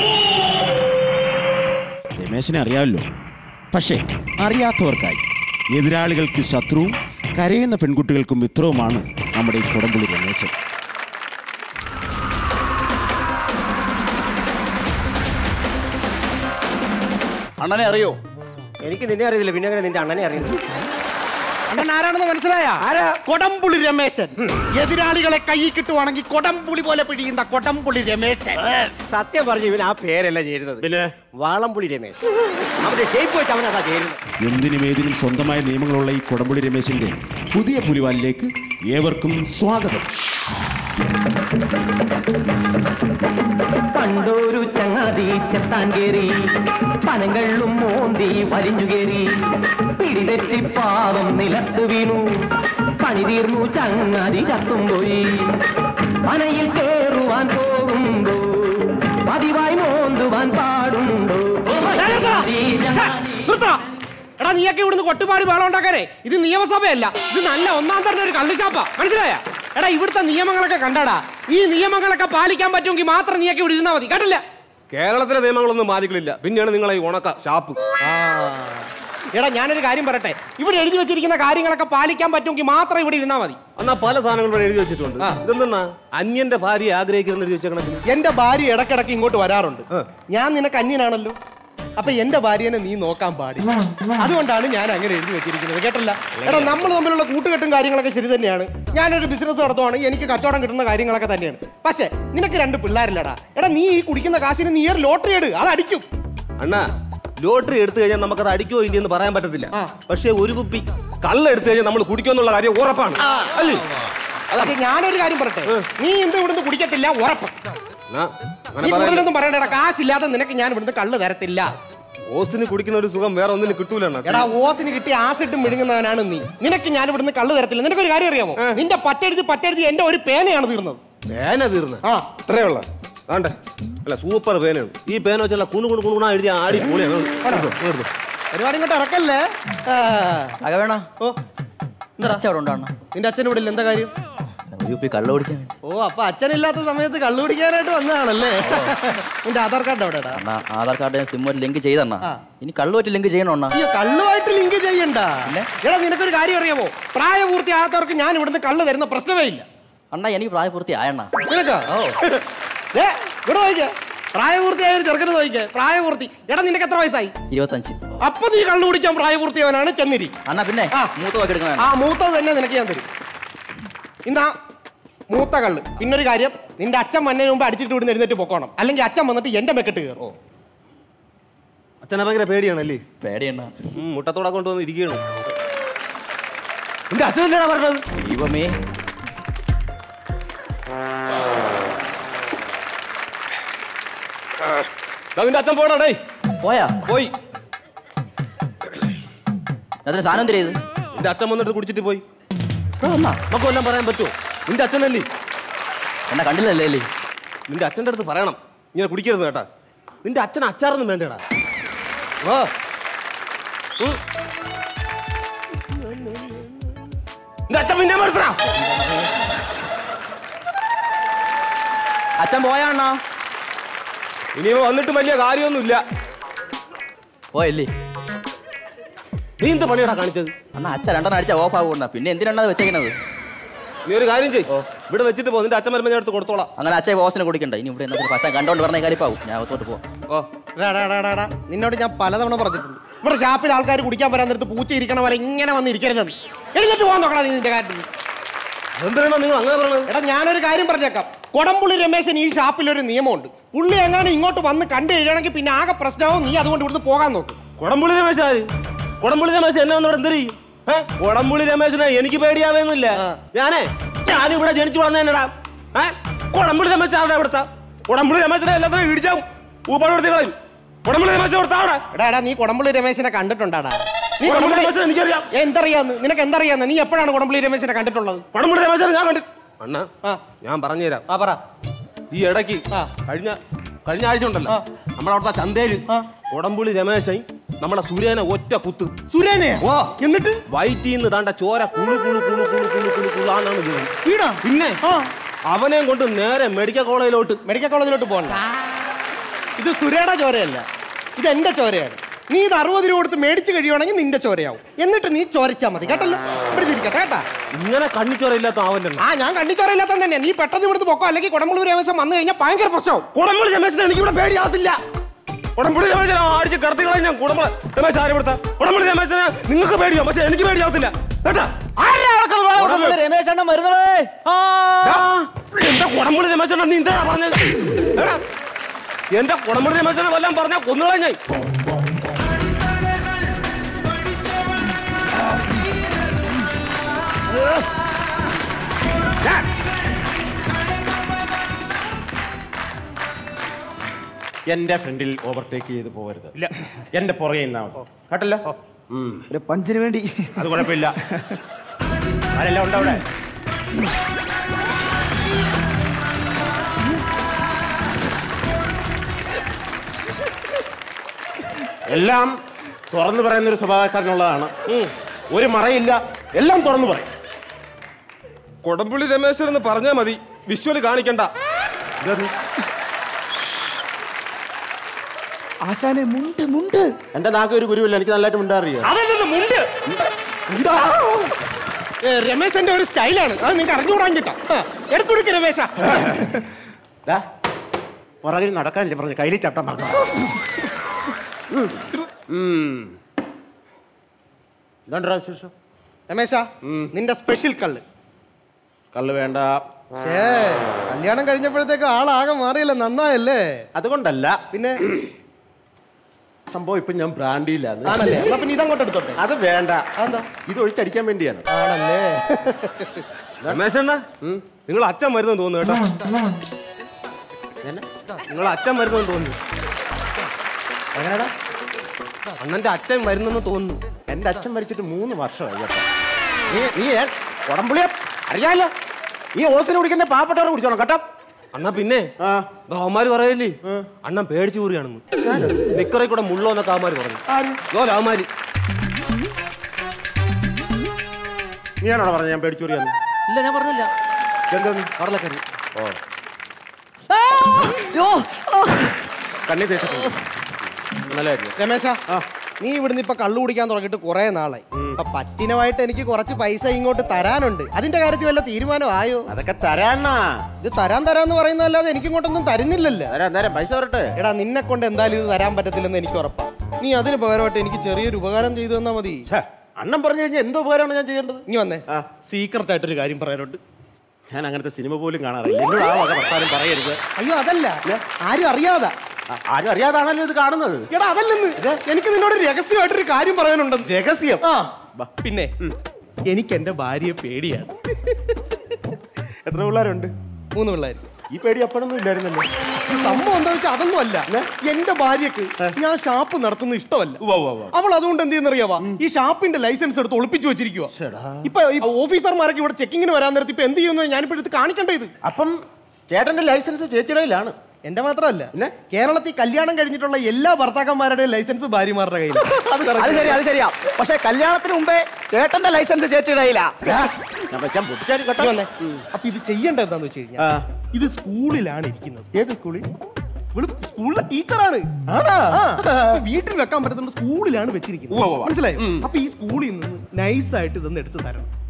രമേശനെ അറിയാമല്ലോ പക്ഷേ അറിയാത്തവർക്കായി എതിരാളികൾക്ക് ശത്രുവും കരയുന്ന പെൺകുട്ടികൾക്ക് മിത്രവുമാണ് നമ്മുടെ ഈ കൊടംപുളി രമേശൻ അണ്ണനെ അറിയോ എനിക്ക് നിന്നെ അറിയില്ല പിന്നെ എങ്ങനെ നിന്റെ അണ്ണനെ അറിയുന്നത് അണ്ണൻ ആരാണെന്ന് മനസ്സിലായ ആരാ കൊടംപുളി രമേശൻ എതിരാളികളെ കൈയിൽ കിട്ടുവാണെങ്കിൽ കൊടംപുളി പോലെ പിടിയുന്ന കൊടംപുളി രമേശൻ സത്യം പറഞ്ഞു ഇവൻ ആ പേരല്ല ചേരുന്നത് പിന്നെ വാളംപുളി രമേശ് അവന്റെ ഷേപ്പ് വെച്ച് അവൻ അതാ ചേരുന്നത് എന്തിനും ഏതിനും സ്വന്തമായ നിയമങ്ങളുള്ള ഈ കൊടംപുളി രമേശിന്റെ പുതിയ പുലിവാലിലേക്ക് ഏവർക്കും സ്വാഗതം പണ്ടൊരു ചങ്ങാതി ചെത്താൻ കേറി പനങ്ങളും മോന്തി വലിഞ്ഞു കേറി പിടിതെറ്റി പാവം നിലത്ത് വീണു പണി തീർന്നു ചങ്ങാതി ചത്തും പോയി പനയിൽ കേറുവാൻ പോകുമ്പോ പതിവായി മോന്തുവാൻ പാടുണ്ടോ നിർത്തടാ. എടാ നീയൊക്കെ ഇവിടുന്ന് കൊട്ടുപാടി വേളം ഉണ്ടാക്കാനേ ഇത് നിയമസഭയല്ല ഇത് നല്ല ഒന്നാം തരം ഒരു കള്ളിച്ചാപ്പ മനസ്സിലായ എടാ ഇവിടുത്തെ നിയമങ്ങളൊക്കെ കണ്ടാടാ ഈ നിയമങ്ങളൊക്കെ പാലിക്കാൻ പറ്റുമെങ്കിൽ മാത്രം നീയൊക്കെ ഇവിടെ ഇരുന്നാ മതി കേട്ടില്ല കേരളത്തിലെ നിയമങ്ങളൊന്നും ബാധിക്കലില്ല പിന്നെയാണ് നിങ്ങളെ ഈ ഉണക്ക ഷാപ്പ് എടാ ഞാനൊരു കാര്യം പറയട്ടെ ഇവിടെ എഴുതി വെച്ചിരിക്കുന്ന കാര്യങ്ങളൊക്കെ പാലിക്കാൻ പറ്റുമെങ്കിൽ മാത്രം ഇവിടെ ഇരുന്നാ മതി എന്നാ പല സാധനങ്ങളും ഇവിടെ എഴുതി വെച്ചിട്ടുണ്ട് ഇതെന്നാ അന്യന്റെ ഭാര്യ ആഗ്രഹിക്കുന്ന എഴുതി വെച്ചേക്കണം എന്റെ ഭാര്യ ഇടക്കിടക്ക് ഇങ്ങോട്ട് വരാറുണ്ട് ഞാൻ നിനക്ക് അന്യനാണല്ലോ അപ്പൊ എന്റെ ഭാര്യനെ നീ നോക്കാൻ പാടില്ല അതുകൊണ്ടാണ് ഞാൻ അങ്ങനെ എഴുതി വെച്ചിരിക്കുന്നത് കേട്ടല്ല എടാ നമ്മൾ തമ്മിലുള്ള കൂട്ടുകെട്ടും കാര്യങ്ങളൊക്കെ ശരി തന്നെയാണ് ഞാനൊരു ബിസിനസ് നടത്തുവാണെങ്കിൽ എനിക്ക് കച്ചവടം കിട്ടുന്ന കാര്യങ്ങളൊക്കെ തന്നെയാണ് പക്ഷേ നിനക്ക് രണ്ട് പിള്ളേരില്ലടാ എടാ നീ ഈ കുടിക്കുന്ന കാശിന് നീ ഒരു ലോട്ടറി എടു അത് അടിക്കും അണ്ണാ ലോട്ടറി എടുത്തു കഴിഞ്ഞാൽ നമുക്കത് അടിക്കോ ഇല്ലയെന്ന് പറയാൻ പറ്റത്തില്ല പക്ഷേ ഒരു കുപ്പി കള്ള എടുത്തു കഴിഞ്ഞാൽ നമ്മൾ കുടിക്കുമെന്നുള്ള കാര്യം ഉറപ്പാണ് അല്ലേ പക്ഷേ ഞാനൊരു കാര്യം പറയട്ടെ നീ എന്ത് ഇവിടുന്ന് കുടിക്കത്തില്ല ഉറപ്പ് എന്നാ, അങ്ങനെ നീ പറയാൻ കൂടുതലൊന്നും പറയണ്ടടാ കാശില്ലാതെ നിനക്ക് ഞാൻ ഇവിടുന്ന് കള്ള് തരത്തില്ല ഓസിന് കുടിക്കുന്ന ഒരു സുഖം വേറെ ഒന്നിനും കിട്ടൂല അണ്ണാ. എടാ ഓസിന് കിട്ടി ആസിട്ട് മിഴുങ്ങുന്നവനാണ് നീ നിനക്ക് ഞാൻ ഇവിടുന്ന് കള്ള് തരത്തില്ല നിനക്കൊരു കാര്യം അറിയാമോ നിന്റെ പറ്റെഴുതി പറ്റെഴുതി എന്റെ ഒരു പേനയാണ് തീർന്നത് പേന തീർന്ന് ആ ഇത്രേ ഉള്ള ആണ്ടെ അല്ല സൂപ്പർ പേനയാണ് ഈ പേന വെച്ചാൽ കുണു കുണു കുണുണ എഴുതി ആടി പൊളിയാണ് പരിപാടി ഇങ്ങോട്ട് ഇറക്കല്ലേ അകവേണ ഓ അച്ഛൻ അവിടെ ഉണ്ടാണ് നിന്റെ അച്ഛൻ ഇവിടെ ഇല്ല എന്താ കാര്യം ഒരു കുപ്പി കള്ള കുടിക്കാൻ ഓ അപ്പൊ അച്ഛനില്ലാത്ത സമയത്ത് കള്ളു കുടിക്കാനായിട്ട് വന്നതാണല്ലേ നിന്റെ ആധാർ കാർഡ് അവിടെ അണ്ണാ ആധാർ കാർഡ് സിം ലിങ്ക് ചെയ്തണ്ണ ഇനി കള്ളുമായിട്ട് ലിങ്ക് ചെയ്യണോ അണ്ണാ അയ്യോ കള്ളുമായിട്ട് ലിങ്ക് ചെയ്യണ്ട എടാ നിനക്കൊരു കാര്യം അറിയാമോ പ്രായപൂർത്തിയാകാത്തവർക്ക് ഞാൻ ഇവിടുന്ന് കള്ള് തരുന്ന പ്രശ്നമേ ഇല്ല അണ്ണാ എനിക്ക് പ്രായപൂർത്തി ആയണ്ണ നിനക്കോ ദേ, ഇവിടെ നോക്കിക്കേ പ്രായപൂർത്തിയായ ഒരു ചെറുക്കന് നോക്കിക്കേ പ്രായപൂർത്തി എടാ നിനക്ക് എത്ര വയസ്സായി ഇരുപത്തഞ്ച് അപ്പൊ നീ കള്ളു കുടിക്കാൻ പ്രായപൂർത്തിയവനാണ് ചെന്നിരി അണ്ണാ പിന്നെ മൂത്ത നോക്കി എടുക്കണം ആ മൂത്തത് തന്നെ നിനക്ക് ഞാൻ തരും ഇന്നാ മൂത്ത കള്ള് പിന്നൊരു കാര്യം നിന്റെ അച്ഛൻ വന്നതിന് മുമ്പ് അടിച്ചിട്ട് ഇവിടുന്ന് എഴുന്നേറ്റ് പൊക്കോണം അല്ലെങ്കിൽ അച്ഛൻ വന്നിട്ട് എന്റെ മെക്കെട്ട് കയറും അച്ഛനെ ഭയങ്കര പേടിയാണല്ലേ പേടിയണ്ണ ഉം, മുട്ടത്തോടെ കൊണ്ടുവന്ന് ഇരിക്കുകയാണ് നിന്റെ അച്ഛനല്ലേടാ പറഞ്ഞത് ദൈവമേ ദാ നിന്റെ അച്ഛൻ പോടാ ഡേയ് പോയാ പോയി അതിന് സാധനം എന്തിനാ ഇത് നിന്റെ അച്ഛൻ വന്നിട്ട് കുടിച്ചിട്ട് പോയി നമുക്ക് വല്ലതും പറയാൻ പറ്റുമോ നിന്റെ അച്ഛനല്ലേ എന്നെ കണ്ടില്ലല്ലേ അല്ലേ നിന്റെ അച്ഛൻ്റെ അടുത്ത് പറയണം ഇങ്ങനെ കുടിക്കരുത് കേട്ടാ നിന്റെ അച്ഛൻ അച്ചാറൊന്നും വേണ്ടടാ വാ ഉം. നിന്റെ അച്ഛൻ പിന്നെ മനസ്സിലാ അച്ഛൻ പോയാ അണ്ണാ ഇനി ഇവൻ വന്നിട്ട് വലിയ കാര്യമൊന്നുമില്ല പോയല്ലേ നീ എന്ത് പണിയാടാ കാണിച്ചത് അണ്ണാ അച്ഛൻ രണ്ടെണ്ണം അടിച്ച ഓഫ് ആകുന്ന പിന്നെ എന്തിനാണ് അത് വെച്ചേക്കണത് നീ ഒരു കാര്യം ചെയ്യ് ഇവിടെ വെച്ചിട്ട് പോ നിന്റെ അച്ഛൻ വരുമ്പോൾ ഞാൻ എടുത്ത് കൊടുത്തോളാം അങ്ങനെ അച്ഛൻ ബോസിനെ കൊടുക്കണ്ട ഇനി ഇവിടെ എന്തെങ്കിലും പച്ച കണ്ടോണ്ട് പറഞ്ഞ കാര്യപ്പാവും ഞാൻ അകത്തോട്ട് പോവാം ഓ എടാ, എടാ, എടാ, എടാ, എടാ. നിന്നോട് ഞാൻ പലതവണ പറഞ്ഞിട്ടുണ്ട് ഇവിടെ ഷാപ്പിൽ ആൾക്കാർ കുടിക്കാൻ വരാൻ നേരത്ത് പൂച്ച ഇരിക്കണ പോലെ ഇങ്ങനെ വന്ന് ഇരിക്കരുതെന്ന് എഴുന്നേറ്റ് പോകാൻ നോക്കണം നീ നിന്റെ കാര്യത്തിൽ എന്തിനാണ് നിങ്ങൾ അങ്ങനെ പറയണത് എടാ ഞാനൊരു കാര്യം പറഞ്ഞേക്കാം കൊടംപുള്ളി രമേശൻ ഈ ഷാപ്പിൽ ഒരു നിയമമുണ്ട് പുള്ളി എങ്ങാനും ഇങ്ങോട്ട് വന്ന് കണ്ടു കഴിയണമെങ്കിൽ പിന്നെ ആകെ പ്രശ്നമാവും നീ അതുകൊണ്ട് ഇവിടുന്ന് പോകാൻ നോക്കും കൊടംപുള്ളി രമേശ് ആര് കൊടംപുള്ളി രമേശ് എന്നെ വന്നിവിടെ എന്ത് ചെയ്യും ഏ കൊടംപുള്ളി രമേശിനെ എനിക്ക് പേടിയാവേന്നില്ല ഞാനേ ഞാനിവിടെ ജനിച്ചു വളർന്നേനടാ ഏ കൊടംപുള്ളി രമേശ് ആരുടെ ഇവിടുത്തെ കൊടംപുള്ളി രമേശിനെ എല്ലാത്തിനും ഇടിച്ചാവും ഊപ്പാട് കൊടുത്ത് കളയും കൊടംപുള്ളി രമേശ് കൊടുത്താ അവിടെ എടാ എടാ നീ കൊടംപുള്ളി രമേശിനെ കണ്ടിട്ടുണ്ടാടാ നീ കൊടംപുള്ളി കൊടംപുള്ളി രമേശിനെ എനിക്കറിയാം ഏ, എന്തറിയാന്ന് നിനക്ക് എന്തറിയാന്ന് നീ എപ്പോഴാണ് കൊടംപുള്ളി രമേശിനെ കണ്ടിട്ടുള്ളത് കൊടംപുള്ളി രമേശിനെ ഞാൻ കണ്ടു അണ്ണ ഞാൻ പറഞ്ഞുതരാം ആ പറ ഈ ഇടയ്ക്ക് കഴിഞ്ഞ കഴിഞ്ഞ ആഴ്ച ഉണ്ടല്ലോ നമ്മുടെ അവിടുത്തെ ചന്തയില് കൊടംപുള്ളി രമേശൻ നമ്മുടെ സുരേനെ ഒറ്റ കുത്ത് സുരേനെ ഓ എന്നിട്ട് വയറ്റിന്ന് താണ്ട ചോര കുളു കുളു കുളു കുളു കുളു കുളു കുളാന്നാണ് വീണത്. വീണാ പിന്നെ അവനെയും കൊണ്ട് നേരെ മെഡിക്കൽ കോളേജിലോട്ട് മെഡിക്കൽ കോളേജിലോട്ട് പോകണ്ട ഇത് സുരയുടെ ചോരയല്ല ഇത് എന്റെ ചോരയാണ് നീ ഇത് അറുപത് രൂപ കൊടുത്ത് മേടിച്ച് കഴിയുവാണെങ്കിൽ നിന്റെ ചോരയാവും എന്നിട്ട് നീ ചോരച്ചാ മതി കേട്ടല്ലോ ഇവിടെ ഇരിക്കട്ടെ കേട്ടാ ഇങ്ങനെ കണ്ണിച്ചോര ഇല്ലാത്ത ആവല്ലോ ആ ഞാൻ കണ്ണിച്ചോരയില്ലാത്ത തന്നെ നീ പെട്ടെന്ന് ഇവിടുന്ന് പൊക്കോ അല്ലെങ്കിൽ കുടമ്പളൂർ രമേശം വന്നു കഴിഞ്ഞാൽ ഭയങ്കര പ്രശ്നവും കുടംപുള്ളി രമേശിനെ എനിക്ക് ഇവിടെ പേടിയാവത്തില്ല കുടംപുള്ളി രമേശനെ അടിച്ച് കടത്തി കളയും ഞാൻ കുടംബ രമേശ് ആരെ ഇവിടുത്തെ കുടംപുള്ളി രമേശനെ നിങ്ങൾക്ക് പേടിയോ പക്ഷെ എനിക്ക് പേടിയാവത്തില്ല കേട്ടാ രമേശ് അണ്ണൻ വരുന്നതേ എന്റെ കുടംപുള്ളി രമേശനെ നീ എന്താ പറഞ്ഞത് എടാ, എന്റെ കുടംപുള്ളി രമേശനെ വല്ലതും പറഞ്ഞാൽ കൊന്നുകളാ ഞാൻ എന്റെ ഫ്രണ്ടിൽ ഓവർടേക്ക് ചെയ്ത് പോകരുത് എന്റെ പുറകെ നിന്നാ മതി കേട്ടല്ലോ ഒരു പഞ്ചിന് വേണ്ടി അത് കുഴപ്പമില്ല ആരെല്ലാം ഉണ്ടോ അവിടെ എല്ലാം തുറന്നു പറയുന്ന ഒരു സ്വഭാവക്കാരനുള്ളതാണ് ഒരു മറയില്ല എല്ലാം തുറന്നു പറയും കൊടംപുള്ളി രമേശൻ എന്ന് പറഞ്ഞാൽ മതി വിഷ്വല് കാണിക്കണ്ട ആശാനെ മുണ്ട് മുണ്ട് എന്റെ നാക്ക് ഒരു ഗുരുവില്ല എനിക്ക് നല്ലതായിട്ട് മുണ്ടറിയോ അതല്ലല്ലോ മുണ്ട് രമേശന്റെ ഒരു സ്റ്റൈലാണ് അത് നിങ്ങൾക്ക് അറിഞ്ഞുകൂടാഞ്ഞിട്ടാ എടുത്തുകൊടുക്ക രമേശ പുറകിൽ നടക്കാനില്ല പറഞ്ഞു കയ്യിൽ ചട്ടം പറഞ്ഞു ഇതാണ്ടാ വിശേഷം രമേശ നിന്റെ സ്പെഷ്യൽ കള്ള് കള്ള് വേണ്ട ഛേ, കല്യാണം കഴിഞ്ഞപ്പോഴത്തേക്ക് ആളാകെ മാറിയല്ലേ നന്നായല്ലേ അതുകൊണ്ടല്ല പിന്നെ സംഭവം ഇപ്പൊ ഞാൻ ബ്രാൻഡിയിലാണ് ആണല്ലേ എന്നാ പിന്നെ ഇതങ്ങോട്ട് എടുത്തോട്ടെ അത് വേണ്ട ഇത് ഒഴിച്ചടിക്കാൻ വേണ്ടിയാണ് ആണല്ലേ രമേശണ്ണ നിങ്ങൾ അച്ഛൻ വരുന്നെന്ന് തോന്നുന്നു കേട്ടോ നിങ്ങൾ അച്ഛൻ വരുന്നെന്ന് തോന്നുന്നു എങ്ങനെയാടാ അണ്ണന്റെ അച്ഛൻ വരുന്നെന്ന് തോന്നുന്നു എന്റെ അച്ഛൻ മരിച്ചിട്ട് മൂന്ന് വർഷമായി കേട്ടോ നീ നീ ഏ- ഉടമ്പുളിയെ അറിയാലോ ഈ ഓസിന് കുടിക്കുന്ന പാവപ്പെട്ടവരെ കുടിച്ചോണം കേട്ടോ അണ്ണാ പിന്നെ അവന്മാര് പറയല്ലേ അണ്ണൻ പേടിച്ചു കൂറിയാണെന്ന് നിക്കറെ കൂടെ മുള്ളോന്നൊക്കെ അവന്മാര് പറഞ്ഞു ഓ അവന്മാര് നീയാണോ പറഞ്ഞത് ഞാൻ പേടിച്ചൂറിയാന്ന് ഇല്ല ഞാൻ പറഞ്ഞില്ല എന്തെന്ന് കടലക്കറി ഓ കണ്ണി തേച്ചിട്ടുണ്ട് നല്ലതായിരുന്നു രമേശ നീ ഇവിടുന്ന് ഇപ്പൊ കള്ളു കുടിക്കാൻ തുടങ്ങിയിട്ട് കുറെ നാളായി അപ്പൊ പറ്റിനമായിട്ട് എനിക്ക് കുറച്ച് പൈസ ഇങ്ങോട്ട് തരാനുണ്ട് അതിന്റെ കാര്യത്തിൽ വല്ല തീരുമാനമായോ അതൊക്കെ തരാണ്ണാ ഇത് തരാൻ തരാന്ന് പറയുന്നതല്ലാതെ എനിക്ക് ഇങ്ങോട്ടൊന്നും തരുന്നില്ലല്ലോ തരാം തരാം പൈസ വരട്ടെ എടാ നിന്നെ കൊണ്ട് എന്തായാലും ഇത് തരാൻ പറ്റത്തില്ലെന്ന് എനിക്ക് ഉറപ്പാ നീ അതിന് പകരമായിട്ട് എനിക്ക് ചെറിയൊരു ഉപകാരം ചെയ്തു തന്നാ മതി അണ്ണൻ പറഞ്ഞു കഴിഞ്ഞാൽ എന്തോ ഉപകാരമാണ് ഞാൻ ചെയ്യേണ്ടത് നീ വന്നേ സീക്രട്ട് ആയിട്ടൊരു കാര്യം പറയാനുണ്ട് ഞാൻ അങ്ങനത്തെ സിനിമ പോലും കാണാറില്ല എന്നോട് ആ വക വർത്താനം പറയരുത് അയ്യോ അതല്ല ആരും അറിയാതാ ആ- ആരും അറിയാതാണല്ലോ ഇത് കാണുന്നത് എടാ അതല്ലെന്ന് എനിക്ക് നിന്നോട് രഹസ്യമായിട്ടൊരു കാര്യം പറയാനുണ്ടെന്ന് രഹസ്യം ആ പിന്നെ എനിക്ക് എന്റെ ഭാര്യയെ പേടിയാണ് എത്ര പിള്ളേരുണ്ട് മൂന്ന് പിള്ളേർ ഈ പേടി അപ്പോഴൊന്നും ഇല്ലായിരുന്നല്ലോ ഈ സംഭവം എന്താ വെച്ചാൽ അതൊന്നും അല്ല എന്റെ ഭാര്യക്ക് ഞാൻ ഷാപ്പ് നടത്തുന്നത് ഇഷ്ടമല്ല അവൾ അതുകൊണ്ട് എന്ത് ചെയ്യുന്നറിയാവാ ഈ ഷാപ്പിന്റെ ലൈസൻസ് എടുത്ത് ഒളിപ്പിച്ചു വെച്ചിരിക്കുക ഇപ്പൊ ഈ ഓഫീസർമാരൊക്കെ ഇവിടെ ചെക്കിങ്ങിന് വരാൻ നേരത്ത് ഇപ്പൊ എന്ത് ചെയ്യുന്നു ഞാനിപ്പോ എടുത്ത് കാണിക്കണ്ടേ ഇത് അപ്പം ചേട്ടന്റെ ലൈസൻസ് ചേച്ചിയുടെ കയ്യിലാണ് എന്റെ മാത്രമല്ല കേരളത്തിൽ കല്യാണം കഴിഞ്ഞിട്ടുള്ള എല്ലാ ഭർത്താക്കന്മാരുടെയും ലൈസൻസ് ഭാര്യമാരുടെ കയ്യിൽ അത് ശരി അത് ശരിയാ പക്ഷെ കല്യാണത്തിന് മുമ്പേ ചേട്ടന്റെ ലൈസൻസ് ചേച്ചിയുടെ കയ്യിലാ ഞാൻ വെച്ചാൽ പൊട്ടിച്ചാൽ കേട്ടോ വന്നേ അപ്പൊ ഇത് ചെയ്യേണ്ട എന്താന്ന് വെച്ച് കഴിഞ്ഞാൽ ഇത് സ്കൂളിലാണ് ഇരിക്കുന്നത് ഏത് സ്കൂളിൽ ഇവള് സ്കൂളിലെ ടീച്ചറാണ് ആ, വീട്ടിൽ വെക്കാൻ പറ്റുന്ന സ്കൂളിലാണ് വെച്ചിരിക്കുന്നത് മനസ്സിലായോ അപ്പൊ ഈ സ്കൂളിൽ നിന്ന് നൈസായിട്ട് ഇതൊന്ന് എടുത്ത് തരണം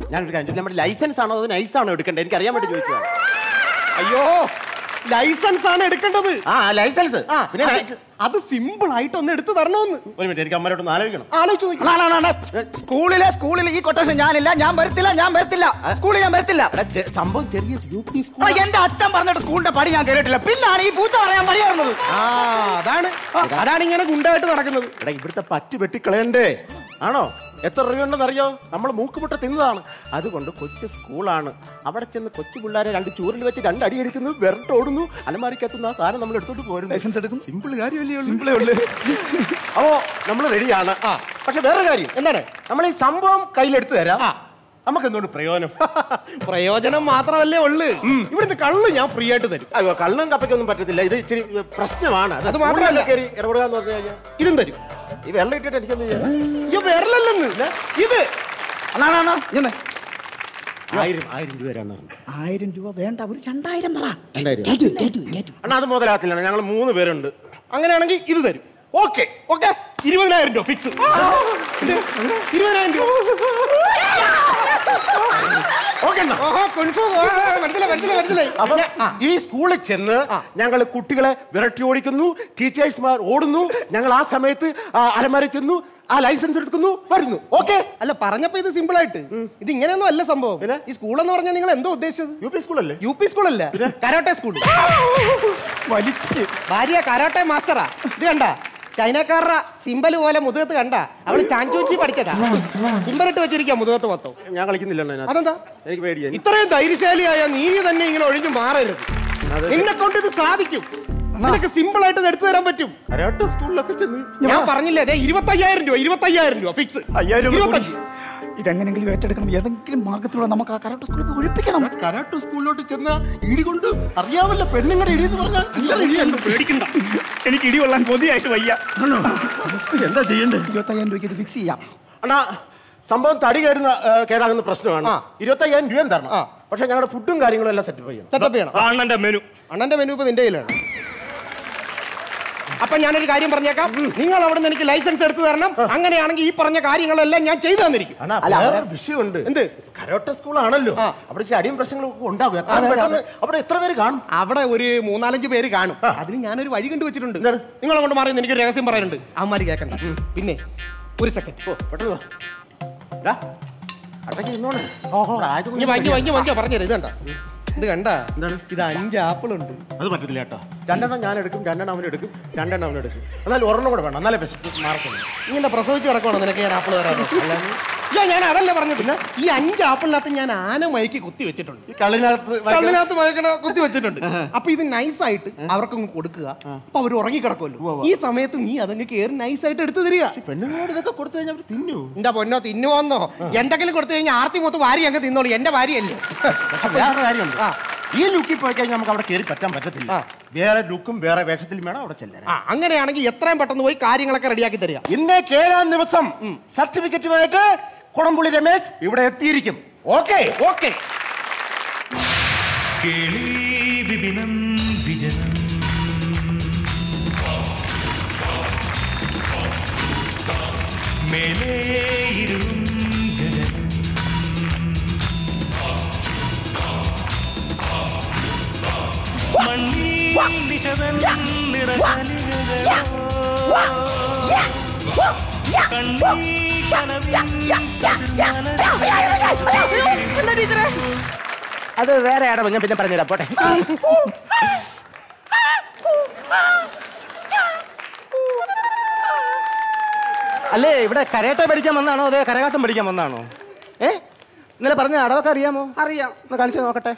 ഞാനൊരു കാര്യം ചോദിക്കാം. നമ്മുടെ ലൈസൻസ് ആണോ അതോ നൈസ് ആണോ എടുക്കേണ്ടത് എനിക്ക് അറിയാൻ വേണ്ടി ചോദിച്ചതാണ് അയ്യോ ലൈസൻസ് ആണ് എടുക്കേണ്ടത് ആ ലൈസൻസ് ആ പിന്നെ അത് ലൈസൻസ് അത് സിമ്പിൾ ആയിട്ട് ഒന്ന് എടുത്തു തരണമെന്ന് ഒരു മിനിറ്റ് എനിക്ക് അമ്മയോടൊന്ന് ആലോചിക്കണം ആലോചിച്ചു നോക്കി. സ്കൂളിലെ സ്കൂളിൽ ഈ കൊട്ടേഷൻ ഞാനില്ല ഞാൻ വരത്തില്ല ഞാൻ വരത്തില്ല സ്കൂളിൽ ഞാൻ വരത്തില്ല സംഭവം ചെറിയ യു പി ആ, എന്റെ അച്ഛൻ പറഞ്ഞിട്ട് സ്കൂളിന്റെ പടി ഞാൻ കേട്ടിട്ടില്ല പിന്നാണ് ഈ പൂച്ച പറയാൻ പടിയാറുന്നത് ആ അതാണ് അതാണ് ഇങ്ങനെ ഗുണ്ടായിട്ട് നടക്കുന്നത് എടാ ഇവിടുത്തെ പറ്റ് വെട്ടിക്കളയണ്ടേ ആണോ എത്ര രൂപയുണ്ടെന്ന് അറിയോ നമ്മൾ മൂക്കുമുട്ട തിന്നതാണ് അതുകൊണ്ട് കൊച്ചു സ്കൂളാണ് അവിടെ ചെന്ന് കൊച്ചു പിള്ളേരെ രണ്ട് ചൂരിൽ വെച്ച് രണ്ട് അടി അടിക്കുന്നു വിരട്ട് ഓടുന്നു അലമാരിക്കത്തുന്ന ആ സാധനം നമ്മൾ എടുത്തോട്ട് പോരുന്നു ലൈസൻസ് എടുക്കും സിമ്പിൾ കാര്യമല്ലേ സിമ്പിളേ ഉള്ളൂ അപ്പോ നമ്മൾ റെഡിയാണ് ആ പക്ഷെ വേറെ കാര്യം എന്താണ് നമ്മൾ ഈ സംഭവം കയ്യിലെടുത്ത് തരാം നമുക്ക് എന്തുകൊണ്ട് പ്രയോജനം പ്രയോജനം മാത്രമല്ലേ ഉള്ളു ഇവിടുന്ന് കള്ള് ഞാൻ ഫ്രീ ആയിട്ട് തരും അയ്യോ കള്ളും കപ്പയ്ക്കൊന്നും പറ്റത്തില്ല ഇത് ഇച്ചിരി പ്രശ്നമാണ് അത് മാത്രമല്ല. കയറി ഇടപെടുക എന്ന് പറഞ്ഞു കഴിഞ്ഞാൽ ഇതും തരും ഈ വെള്ളം ഇട്ടിട്ട് എനിക്കൊന്നും ചെയ്യാം അയ്യോ വിരലല്ലെന്ന് ഇത് ആയിരം ആയിരം രൂപ തരാന്ന് പറഞ്ഞു. ആയിരം രൂപ വേണ്ട ഒരു രണ്ടായിരം പറ രണ്ടായിരം അണ്ണാ അത് മുതലാകത്തില്ല ഞങ്ങൾ മൂന്ന് പേരുണ്ട് അങ്ങനെയാണെങ്കിൽ ഇത് തരും ഓക്കെ ഓക്കെ ഇരുപതിനായിരം രൂപ ഫിക്സ് ഇരുപതിനായിരം രൂപ ഓക്കെ ഓഹോ, confirm. ആ, ആ, മനസ്സിലായി മനസ്സിലായി മനസ്സിലായി അപ്പൊ ഈ സ്കൂളിൽ ചെന്ന് ഞങ്ങൾ കുട്ടികളെ വിരട്ടി ഓടിക്കുന്നു ടീച്ചേഴ്സ്മാർ ഓടുന്നു ഞങ്ങൾ ആ സമയത്ത് ആ അലമാരി ചെന്നു ആ ലൈസൻസ് എടുക്കുന്നു വരുന്നു ഓക്കെ അല്ല പറഞ്ഞപ്പോ ഇത് സിമ്പിൾ ആയിട്ട് ഇത് ഇങ്ങനെയൊന്നും അല്ല സംഭവം ഈ സ്കൂൾ എന്ന് പറഞ്ഞാൽ നിങ്ങൾ എന്തോ ഉദ്ദേശിച്ചത് യു പി സ്കൂളല്ലേ യു പി സ്കൂളല്ല കരോട്ടെ സ്കൂൾ വലിച്ച് ഭാര്യ കരോട്ടെ മാസ്റ്ററാ ഇത് കണ്ട ചൈനക്കാരുടെ സിമ്പൽ പോലെ മുതുകത്ത് കണ്ട അവള് ചാഞ്ചൂച്ചി പഠിച്ചതാ സിമ്പൽ ഇട്ട് വെച്ചിരിക്കാ മുതുകത്ത് മൊത്തം ഞാൻ കളിക്കുന്നില്ല അണ്ണാ ഇതിനകത്ത്. അതെന്താ എനിക്ക് പേടിയാ ഇത്രയും ധൈര്യശാലിയായ നീ തന്നെ ഇങ്ങനെ ഒഴിഞ്ഞു മാറരുത് നിന്നെ കൊണ്ട് ഇത് സാധിക്കും നിനക്ക് സിമ്പിൾ ആയിട്ട് ഇത് എടുത്തു തരാൻ പറ്റും കരാട്ടെ സ്കൂളിലൊക്കെ ചെന്ന് ഞാൻ പറഞ്ഞില്ലേ അതെ ഇരുപത്തയ്യായിരം രൂപ ഇരുപത്തയ്യായിരം രൂപ ഫിക്സ് അയ്യായിരം രൂപ ഇരുപത്തഞ്ച് ഇതെങ്ങനെങ്കിലും ഏറ്റെടുക്കണം ഏതെങ്കിലും മാർഗത്തിലൂടെ നമുക്ക് ആ കരാട്ടെ സ്കൂളിൽ ഒഴിപ്പിക്കണം കരാട്ടെ സ്കൂളിലോട്ട് ചെന്ന ഇടി കൊണ്ട് അറിയാമല്ലോ പെണ്ണുങ്ങളുടെ ഇടി എന്ന് പറഞ്ഞാൽ ചില്ലറ ഇടിയല്ല പേടിക്കണ്ട എനിക്ക് ഇടി കൊള്ളാൻ കൊതിയായിട്ട് വയ്യ എന്താ ചെയ്യണ്ടേ ഇരുപത്തയ്യായിരം രൂപയ്ക്ക് ഇത് ഫിക്സ് ചെയ്യാം അണ്ണാ സംഭവം തടി കയറുന്ന ഏ, കേടാകുന്ന പ്രശ്നമാണ് ഇരുപത്തയ്യായിരം രൂപയും തരണം പക്ഷെ ഞങ്ങളുടെ ഫുഡും കാര്യങ്ങളും എല്ലാം സെറ്റപ്പ് ചെയ്യണം സെറ്റപ്പ് ചെയ്യണം അണ്ണന്റെ മെനു അണ്ണന്റെ മെനു ഇപ്പൊ നിന്റെ കയ്യിലാണ് അപ്പൊ ഞാനൊരു കാര്യം പറഞ്ഞേക്കാം നിങ്ങൾ അവിടെ നിന്ന് എനിക്ക് ലൈസൻസ് എടുത്തു തരണം അങ്ങനെയാണെങ്കിൽ ഈ പറഞ്ഞ കാര്യങ്ങളെല്ലാം ഞാൻ ചെയ്തു തന്നിരിക്കും അണ്ണാ വേറെ വിഷയമുണ്ട് എന്ത് കരോട്ടെ സ്കൂളാണല്ലോ അവിടെ ഇച്ചിരി അടിയും പ്രശ്നങ്ങളും ഒക്കെ ഉണ്ടാകും എത്ര പെട്ടെന്ന് അവിടെ എത്ര പേര് കാണും അവിടെ ഒരു മൂന്നാലഞ്ച് പേര് കാണും അതിന് ഞാനൊരു വഴി കണ്ടു വെച്ചിട്ടുണ്ട് നിങ്ങൾ അങ്ങോട്ട് മാറി എനിക്ക് ഒരു രഹസ്യം പറയാനുണ്ട് അമ്മമാര് കേൾക്കണ്ട പിന്നെ ഒരു സെക്കൻഡ് പെട്ടെന്ന് വാ. ഡാ, അവിടേക്ക് ഇരുന്നോളെ. ആയത് ഇനി വാങ്ങിക്കോ വാങ്ങിക്കോ വാങ്ങിക്കോ പറഞ്ഞുതരാം ഇത് കണ്ട ഇത് കണ്ട ഇത് അഞ്ച് ആപ്പിൾ ഉണ്ട് അത് പറ്റത്തില്ല കേട്ടോ രണ്ടെണ്ണം ഞാൻ എടുക്കും രണ്ടെണ്ണം അവൻ എടുക്കും രണ്ടെണ്ണം അവൻ എടുക്കും എന്നാൽ ഒരെണ്ണം കൂടെ വേണം എന്നാലേ ബെസ്റ്റ് മാർക്കുള്ളൂ നീ എന്താ പ്രസവിച്ച് കിടക്കണോ നിനക്ക് ഞാൻ ആപ്പിൾ തരാറ് അയ്യോ ഞാൻ അതല്ല പറഞ്ഞത് ഈ അഞ്ച് ആപ്പിളിനകത്ത് ഞാൻ ആന മയക്കി കുത്തി വെച്ചിട്ടുണ്ട് ഈ കള്ളിനകത്ത് വയ്ക്കുന്ന- കള്ളിനകത്ത് മയക്കണ കുത്തി വെച്ചിട്ടുണ്ട് അപ്പൊ ഇത് നൈസായിട്ട് അവർക്കങ്ങ് കൊടുക്കുക അപ്പൊ അവർ ഉറങ്ങി കിടക്കുമല്ലോ ഈ സമയത്ത് നീ അതങ്ങ് കയറി നൈസായിട്ട് എടുത്തു തരിക പെണ്ണുങ്ങളോട് ഇതൊക്കെ കൊടുത്തു കഴിഞ്ഞാൽ അവർ തിന്നു എന്റെ പൊന്നോ തിന്നുവോന്നോ എന്തെങ്കിലും കൊടുത്തു കഴിഞ്ഞാൽ ആർത്തി മൊത്തം വാരി അങ്ങ് തിന്നോളൂ എന്റെ ഭാര്യയല്ലേ പക്ഷെ വേറെ കാര്യമുണ്ട് ഈ ലുക്കിൽ പോയി കഴിഞ്ഞാൽ നമുക്ക് അവിടെ കയറി പറ്റാൻ പറ്റത്തില്ല വേറെ ലുക്കും വേറെ വേഷത്തിലും വേണം അവിടെ ചെല്ലാൻ ആ അങ്ങനെയാണെങ്കിൽ എത്രയും പെട്ടെന്ന് പോയി കാര്യങ്ങളൊക്കെ റെഡിയാക്കി തരിക ഇന്ന് ഏഴാം ദിവസം സർട്ടിഫിക്കറ്റുമായിട്ട് കുടംപുള്ളി രമേശ് ഇവിടെ എത്തിയിരിക്കും ഓക്കെ ഓക്കെ വിപിനം വിജനം മേലേ ഇരുളും ഗഗനം മണ്ണിൽ നിശതൻ നിറകലികളോ കണ്ണീർ അത് വേറെ ആടോ ഞാൻ പിന്നെ പറഞ്ഞുതരാം പോട്ടെ അല്ലേ ഇവിടെ കരേട്ട പഠിക്കാൻ വന്നാണോ അതേ കരകാട്ടം പഠിക്കാൻ വന്നാണോ ഏ ഇന്നലെ പറഞ്ഞ അടവൊക്കെ അറിയാമോ അറിയാം ഒന്ന് കാണിച്ചു നോക്കട്ടെ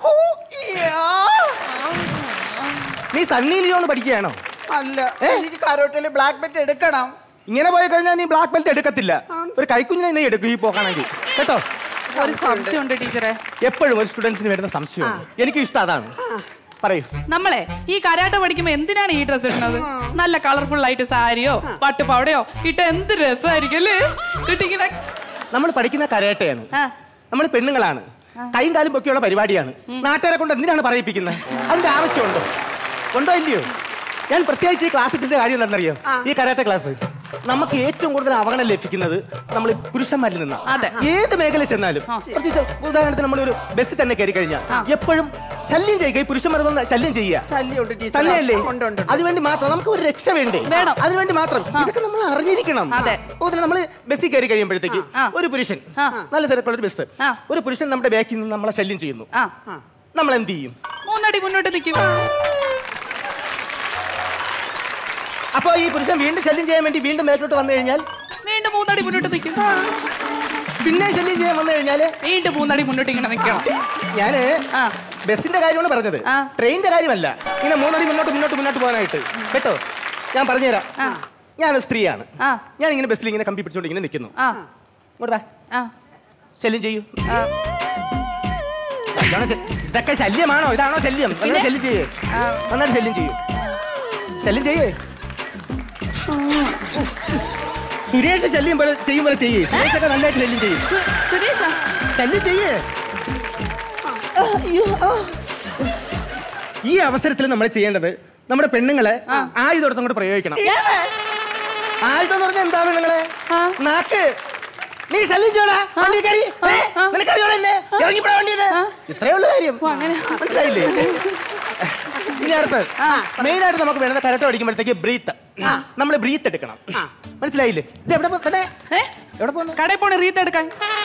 നീ സണ്ണി ലിയോണ് പഠിക്കുകയാണോ അല്ല എനിക്ക് കരോട്ടയില് ബ്ലാക്ക് ബെൽറ്റ് എടുക്കണം ഇങ്ങനെ പോയി കഴിഞ്ഞാൽ നീ ബ്ലാക്ക് ബെൽറ്റ് എടുക്കത്തില്ല ഒരു കൈക്കുഞ്ഞിനെ നീ എടുക്കും ഈ പോക്കാണെങ്കിൽ കേട്ടോ ഒരു സംശയമുണ്ട് ടീച്ചറെ എപ്പോഴും ഒരു സ്റ്റുഡൻസിന് വരുന്ന സംശയമാണ് എനിക്ക് ഇഷ്ടം അതാണ് പറയൂ നമ്മളെ ഈ കരാട്ട പഠിക്കുമ്പോ എന്തിനാണ് ഈ ഡ്രസ് ഇടുന്നത് നല്ല കളർഫുൾ ആയിട്ട് സാരിയോ പട്ടുപാവടയോ ഇട്ട് എന്ത് രസമായിരിക്കും അല്ലേ ഇട്ടിട്ടിങ്ങനെ നമ്മൾ പഠിക്കുന്ന കരേട്ടയാണ് നമ്മൾ പെണ്ണുങ്ങളാണ് കൈയും കാലും പൊക്കിയുള്ള പരിപാടിയാണ് നാട്ടുകാരെ കൊണ്ട് എന്തിനാണ് പറയിപ്പിക്കുന്നത് അതിന്റെ ആവശ്യമുണ്ടോ ഉണ്ടോ ഇല്ലയോ ഞാൻ പ്രത്യേകിച്ച് ഈ ക്ലാസ് ഇട്ടിന്റെ കാര്യം എന്താണെന്നറിയോ ഈ കരാട്ടെ ക്ലാസ് നമുക്ക് ഏറ്റവും കൂടുതൽ അവഗണന ലഭിക്കുന്നത് നമ്മൾ പുരുഷന്മാരിൽ നിന്നാണ് ഏത് മേഖല ചെന്നാലും പ്രത്യേകിച്ച് ഉദാഹരണത്തിന് നമ്മളൊരു ബസ്സിൽ തന്നെ കയറി കഴിഞ്ഞാൽ എപ്പോഴും ശല്യം ചെയ്യുക ഈ പുരുഷന്മാർ വന്ന് ശല്യം ചെയ്യുക ശല്യമുണ്ട് ടീച്ചർ. തന്നെയല്ലേ ഉണ്ട്, ഉണ്ട്, ഉണ്ട്. അതിനുവേണ്ടി മാത്രം നമുക്ക് ഒരു രക്ഷ വേണ്ടേ അതിനുവേണ്ടി മാത്രം ഇതൊക്കെ നമ്മൾ അറിഞ്ഞിരിക്കണം അതുപോലെ നമ്മൾ ബസ്സിൽ കയറി കഴിയുമ്പോഴത്തേക്ക് ഒരു പുരുഷൻ നല്ല തിരക്കുള്ള ഒരു ബസ് ഒരു പുരുഷൻ നമ്മുടെ ബാക്കിൽ നിന്ന് നമ്മളെ ശല്യം ചെയ്യുന്നു നമ്മൾ എന്ത് ചെയ്യും മൂന്നടി മുന്നോട്ട് നിൽക്കും അപ്പൊ ഈ പുരുഷൻ വീണ്ടും ശല്യം ചെയ്യാൻ വേണ്ടി വീണ്ടും മേലോട്ട് വന്നു കഴിഞ്ഞാൽ വീണ്ടും മൂന്നടി മുന്നോട്ട് നിൽക്കും പിന്നെ ശല്യം ചെയ്യാൻ വന്നു കഴിഞ്ഞാല് വീണ്ടും മൂന്നടി മുന്നോട്ട് ഇങ്ങനെ നിൽക്കണം ഞാന് ബസ്സിന്റെ കാര്യമാണ് പറഞ്ഞത് ട്രെയിനിന്റെ കാര്യമല്ല ഇങ്ങനെ മൂന്നടി മുന്നോട്ട് മുന്നോട്ട് മുന്നോട്ട് പോകാനായിട്ട് കേട്ടോ ഞാൻ പറഞ്ഞുതരാം ഞാനൊരു സ്ത്രീയാണ് ഞാൻ ഇങ്ങനെ ബസ്സിൽ ഇങ്ങനെ കമ്പി പിടിച്ചോണ്ട് ഇങ്ങനെ നിൽക്കുന്നു ഇങ്ങോട്ട് വാ. ശല്യം ചെയ്യൂ ഇതാണോ ശ- ഇതൊക്കെ ശല്യമാണോ ഇതാണോ ശല്യം നന്നായി ശല്യം ചെയ്യേ നന്നായിട്ട് ശല്യം ചെയ്യൂ ശല്യം ചെയ്യേ സുരേഷ് ശല്യം പോലെ ചെയ്യും പോലെ ചെയ്യേ സുരേഷൊക്കെ നല്ലതായിട്ട് ശല്യം ചെയ്യും സുരേഷ ശല്യം ചെയ്യേ അയ്യോ, ആ. ഈ അവസരത്തിൽ നമ്മൾ ചെയ്യേണ്ടത് നമ്മുടെ പെണ്ണുങ്ങളെ ആയുധം അങ്ങോട്ട് പ്രയോഗിക്കണം ആയുധം എന്ന് പറഞ്ഞാൽ എന്താ പെണ്ണുങ്ങളെ നാക്ക് നീ ശല്യം ചെയ്യണ വണ്ടി കയറി ഏ? നിനക്കറിയോളെ എന്നെ ഇറങ്ങിപ്പോടാ വണ്ടിയിൽ ഇത്രയേ ഉള്ളൂ കാര്യം മനസ്സിലായില്ലേ ഇനി അടുത്ത് മെയിൻ ആയിട്ട് നമുക്ക് വേണ്ടത് കരട്ട് പഠിക്കുമ്പോഴത്തേക്ക് ബ്രീത്ത് നമ്മൾ ബ്രീത്ത് എടുക്കണം മനസ്സിലായില്ലേ ഇത് എവിടെ പോ- പെണ്ണേ? എവിടെ പോകുന്നു കടയിൽ പോണ റീത്ത് എടുക്കാൻ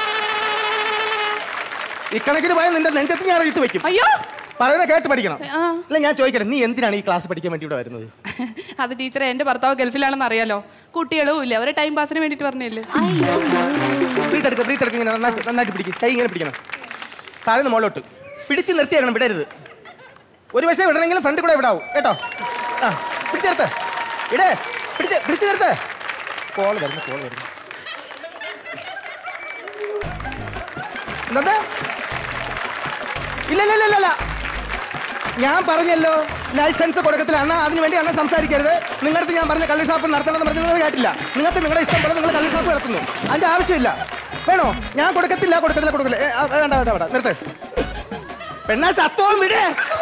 ഇക്കണക്കിന് പോയാൽ നിന്റെ നെഞ്ചത്ത് ഞാൻ റീത്ത് വെക്കും അയ്യോ പറയുന്ന കേട്ട് പഠിക്കണം അല്ല ഞാൻ ചോദിക്കട്ടെ നീ എന്തിനാണ് ഈ ക്ലാസ് പഠിക്കാൻ വേണ്ടി ഇവിടെ വരുന്നത് അത് ടീച്ചറെ എന്റെ ഭർത്താവ് ഗൾഫിലാണെന്ന് അറിയാലോ കുട്ടികളും ഇല്ല അവരെ ടൈം പാസിന് വേണ്ടിട്ട് പറഞ്ഞില്ലേ ബ്രീത്ത് എടുക്കുക ബ്രീത്ത് എടുക്കുക ഇങ്ങനെ നന്നായിട്ട് നന്നായിട്ട് പിടിക്കും കൈ ഇങ്ങനെ പിടിക്കണം താഴെ മുകളിലോട്ട് പിടിച്ച് നിർത്തിയേക്കണം വിടരുത് ഒരു വശം വിടണമെങ്കിലും ഫ്രണ്ട് കൂടെ വിടാവും കേട്ടോ ആ പിടിച്ച് നിർത്ത് ഇടേ പിടിച്ച് പിടിച്ച് നിർത്ത് കോൾ വരുന്നു കോൾ വരുന്നു എന്താ ഇല്ല ഇല്ല ഇല്ല, ഇല്ല ഇല്ല ഞാൻ പറഞ്ഞല്ലോ ലൈസൻസ് കൊടുക്കത്തില്ല അണ്ണ അതിന് വേണ്ടി അണ്ണ സംസാരിക്കരുത് നിങ്ങളുടെ ഞാൻ പറഞ്ഞ കള്ളി ഷാപ്പ് നടത്തണമെന്ന് പറഞ്ഞത് കേട്ടില്ല നിങ്ങൾക്ക് നിങ്ങളുടെ ഇഷ്ടം പോലെ നിങ്ങൾ കള്ളി ഷാപ്പ് നടത്തുന്നു അതിന്റെ ആവശ്യമില്ല വേണോ ഞാൻ കൊടുക്കത്തില്ല കൊടുക്കത്തില്ല കൊടുക്കില്ല ഏ, ആ, വേണ്ട വേണ്ട വേണ്ട നിർത്ത് പെണ്ണാ ചത്തോളം വിടേ